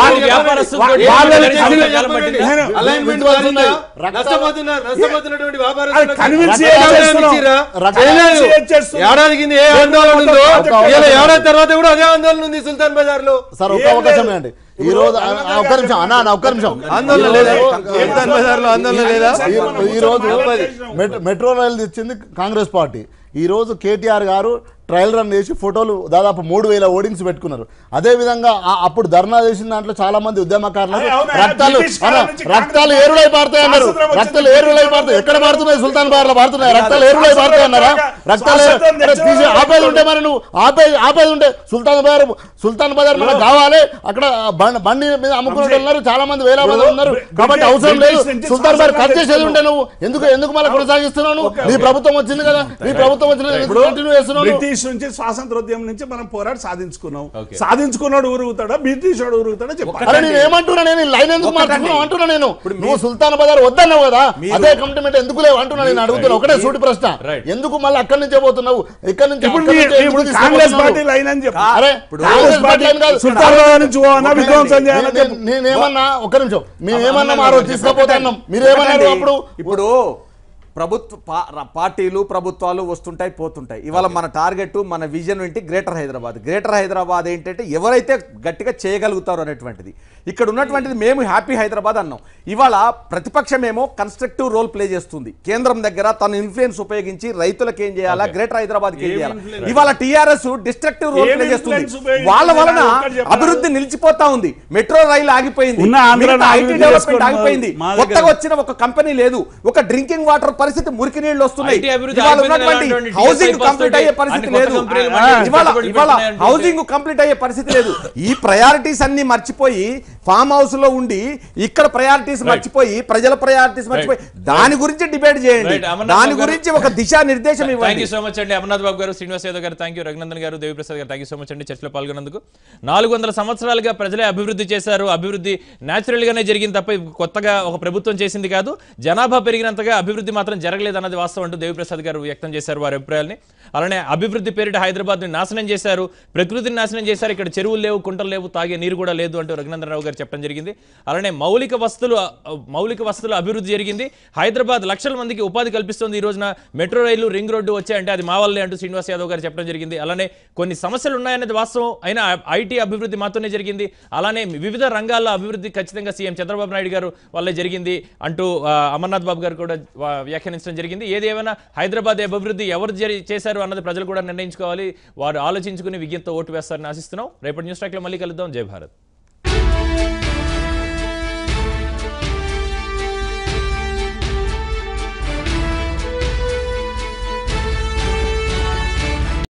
మంది వ్యాపారస్తులతో వాళ్ళని కలిసి కలిసి కాలం పట్టిందా? నేను alignment జరిగిందా? నష్టపోతున్నారు నష్టపోతున్నటువంటి అది వ్యాపారస్తులకు convince రకాలు చేస్తున్నాం. ఇచ్చిరా? రకాలు చేయలేదు. చేస్తున్నాం. ఏడాది కింద ఏ ఆందోళన ఉందో ఒక- ఇలా ఏడాది తర్వాత కూడా అదే ఆందోళన ఉంది సుల్తాన్ బజార్ లో సార్ ఒక్క అవకాశం ఇవ్వండి ఈ రోజు ఆ, ఆ, ఒక్క నిమిషం అన్న అన్న, ఒక్క నిమిషం ఆందోళన లేదా సుల్తాన్ బజార్ లో ఆందోళన లేదా ఈ- ఈ రోజు మెట్- మెట్రో రైలు తెచ్చింది కాంగ్రెస్ పార్టీ ఈ రోజు కేటీఆర్ గారు ట్రయల్ రన్ చేసి ఫోటోలు దాదాపు మూడు వేల ఓడింగ్స్ పెట్టుకున్నారు అదే విధంగా ఆ- అప్పుడు ధర్నా చేసిన దాంట్లో చాలా మంది ఉద్యమకారులు అదే, అవునా? రక్తాలు బ్రిటిష్ కాలం అన్న, నుంచి రక్తాలు కాంగ్రెస్ ఏరులై పారుతాయి అన్నారు స్వాతంత్రం వచ్చింది. రక్తాలు ఏరులై పారుతాయి ఎక్కడ పారుతున్నాయి సుల్తాన్ బార్ లో పారుతున్నాయి రక్తాలు ఏరులై పారుతాయి అన్నారా రక్తాలు ఏరు- స్వాతంత్రం అరే, తీసి ఆపేది ఉంటే మరి నువ్వు ఆపేది ఆపేది ఉంటే సుల్తాన్ బజార్ సుల్తాన్ బజార్ మనకు కావాలి అక్కడ బండి బండి మీద అమ్ముకునే వాళ్ళు ఉన్నారు చాలా మంది వేల మంది ఉన్నారు కాబట్టి అవసరం లేదు బ్రిటిష్ నుంచి సుల్తాన్ బార్ కట్ స్వాతంత్రం చేసేది ఉంటే నువ్వు ఎందుకు ఎందుకు మళ్ళీ కొనసాగిస్తున్నావు నువ్వు? నీ ప్రభుత్వం వచ్చింది కదా నీ ప్రభుత్వం వచ్చింది ఇప్పుడు కంటిన్యూ చేస్తున్నావు నువ్వు? బ్రిటిష్ నుంచి స్వాతంత్రోద్యమం నుంచి మనం పోరాడి సాధించుకున్నాం Okay. సాధించుకున్నాడు ఊరుగుతాడా బ్రిటిష్ వాడు ఊరుగుతాడా చెప్పాలి అరే నేను ఏమంటున్నా నేను ఈ లైన్ ఎందుకు మార్చుకున్నావు అంటున్నా నేను నువ్వు సుల్తాన్ బజార్ వద్దన్నావు కదా అదే కమిట్మెంట్ ఎందుకు లేవు అంటున్నా నేను అడుగుతున్నా ఒకటే సూటి ప్రశ్న Right. ఎందుకు మళ్ళీ అక్కడి నుంచే పోతున్నావు ఇక్కడి నుంచి ఇప్పుడు అక్కడి నీ- నుంచే ఇప్పుడు ఎందుకు కాంగ్రెస్ తీసుకుపోతున్నావు? పార్టీ లైన్ అని చెప్పు అరే ఇప్పుడు కాంగ్రెస్ పార్టీ అని కాదు. సుల్తాన్ బజార్ నుంచి పోవాలా విధ్వంసం చేయాలని నేను- చెప్పు నేనేమన్నా ఒక్క నిమిషం మేమేమన్నాం ఆ రోజు తీసుకుపోతున్నాం మీరు ఏమన్నారు ఒకటండి, అప్పుడు ఇప్పుడు ప్రభుత్వ పా- ర- పార్టీలు ప్రభుత్వాలు వస్తుంటాయి పోతుంటాయి ఇవాళ మన టార్గెట్ మన విజన్ ఏంటి గ్రేటర్ హైదరాబాద్ గ్రేటర్ హైదరాబాద్ ఏంటంటే ఎవరైతే గట్టిగా చేయగలుగుతారో అనేటువంటిది ఇక్కడ ఉన్నటువంటిది మేము హ్యాపీ హైదరాబాద్ అన్నాం ఇవాళ ప్రతిపక్షమేమో కన్స్ట్రక్టివ్ రోల్ ప్లే చేస్తుంది కేంద్రం దగ్గర తన ఇన్ఫ్లుయెన్స్ ఉపయోగించి రైతులకు ఏం చేయాలా గ్రేటర్ హైదరాబాద్ ఏం చేయాలా ఇవాళ టిఆర్ఎస్ డిస్ట్రక్టివ్ రోల్ ఏం ప్లే చేస్తుంది influence ఉపయోగించింది? వాళ్ళ వలన నాకు ఒక్కటి చెప్పరా? అభివృద్ధి నిలిచిపోతా ఉంది మెట్రో రైలు ఆగిపోయింది ఉన్న ఆంధ్రాని ఐటీ అభివృద్ధి డెవలప్మెంట్ చేసుకున్నారు. ఆగిపోయింది మా దగ్గర- కొత్తగా వచ్చిన ఒక కంపెనీ లేదు ఒక డ్రింకింగ్ వాటర్ పరిస్థితి మురికి నీళ్లు వస్తున్నాయి IT అభివృద్ధి ఇవాళ అయిపోయింది ఉన్నటువంటి అలాంటి హౌసింగ్ DSI కంప్లీట్ అయ్యే అన్ని పరిస్థితి కొత్త లేదు కంపెనీలు ఆ, మళ్ళీ ఇవాళ పెట్టుబడులు ఇవాళ పెడుతున్నాయంటే- హౌసింగ్ కంప్లీట్ అయ్యే పరిస్థితి లేదు ఈ ప్రయారిటీస్ అన్ని మర్చిపోయి ఫామ్ హౌస్ లో ఉండి ఇక్కడ ప్రయారిటీస్ మర్చిపోయి ప్రజల ప్రయారిటీస్ మర్చిపోయి దాని గురించి డిబేట్ చేయండి Right, అమర్నాథ్ దాని గారు- గురించి ఒక దిశా నిర్దేశం థ్యాంక్ ఇవ్వండి యూ సో మచ్ అండి అమర్నాథ్ బాబు గారు శ్రీనివాస్ యాదవ్ గారు థ్యాంక్ యూ రఘునందన్ గారు దేవిప్రసాద్ గారు థ్యాంక్ యూ సో మచ్ అండి చర్చలో పాల్గొన్నందుకు నాలుగు వందల సంవత్సరాలుగా ప్రజలే అభివృద్ధి చేశారు అభివృద్ధి న్యాచురల్ గానే జరిగింది తప్ప ఇది కొత్తగా ఒక ప్రభుత్వం చేసింది కాదు జనాభా పెరిగినంతగా అభివృద్ధి మాత్రం జరగలేదు అన్నది వాస్తవం అంటూ దేవిప్రసాద్ గారు వ్యక్తం చేశారు వారి అభిప్రాయాల్ని అలానే అభివృద్ధి పేరిట హైదరాబాద్ ని నాశనం చేశారు ప్రకృతిని నాశనం చేశారు ఇక్కడ చెరువులు లేవు కుంటలు లేవు తాగే నీరు కూడా లేదు అంటూ రఘునందన్ రావు గారు చెప్పడం జరిగింది అలానే మౌలిక వస్తువులు మౌలిక వస్తువుల అభివృద్ధి జరిగింది హైదరాబాద్ లక్షల మందికి ఉపాధి కల్పిస్తుంది ఈ రోజున మెట్రో రైలు రింగ్ రోడ్డు వచ్చాయంటే అది మా వల్లే అంటూ శ్రీనివాస్ యాదవ్ గారు చెప్పడం జరిగింది అలానే కొన్ని సమస్యలు ఉన్నాయనేది వాస్తవం అయినా ఐటీ అభివృద్ధి మాత్రమే జరిగింది అలానే వివిధ రంగాల్లో అభివృద్ధి ఖచ్చితంగా సీఎం చంద్రబాబు నాయుడు గారు వల్లే జరిగింది అంటూ ఆ, అమర్నాథ్ బాబు గారు కూడా వా- వ్యాఖ్యానించడం జరిగింది ఏది ఏమైనా హైదరాబాద్ అభివృద్ధి ఎవరు జరి- చేశారు అన్నది ప్రజలు కూడా నిర్ణయించుకోవాలి వారు ఆలోచించుకుని విజ్ఞతతో ఓటు వేస్తారని ఆశిస్తున్నాం రేపటి న్యూస్ ట్రాక్లో మళ్ళీ కలుద్దాం జై భారత్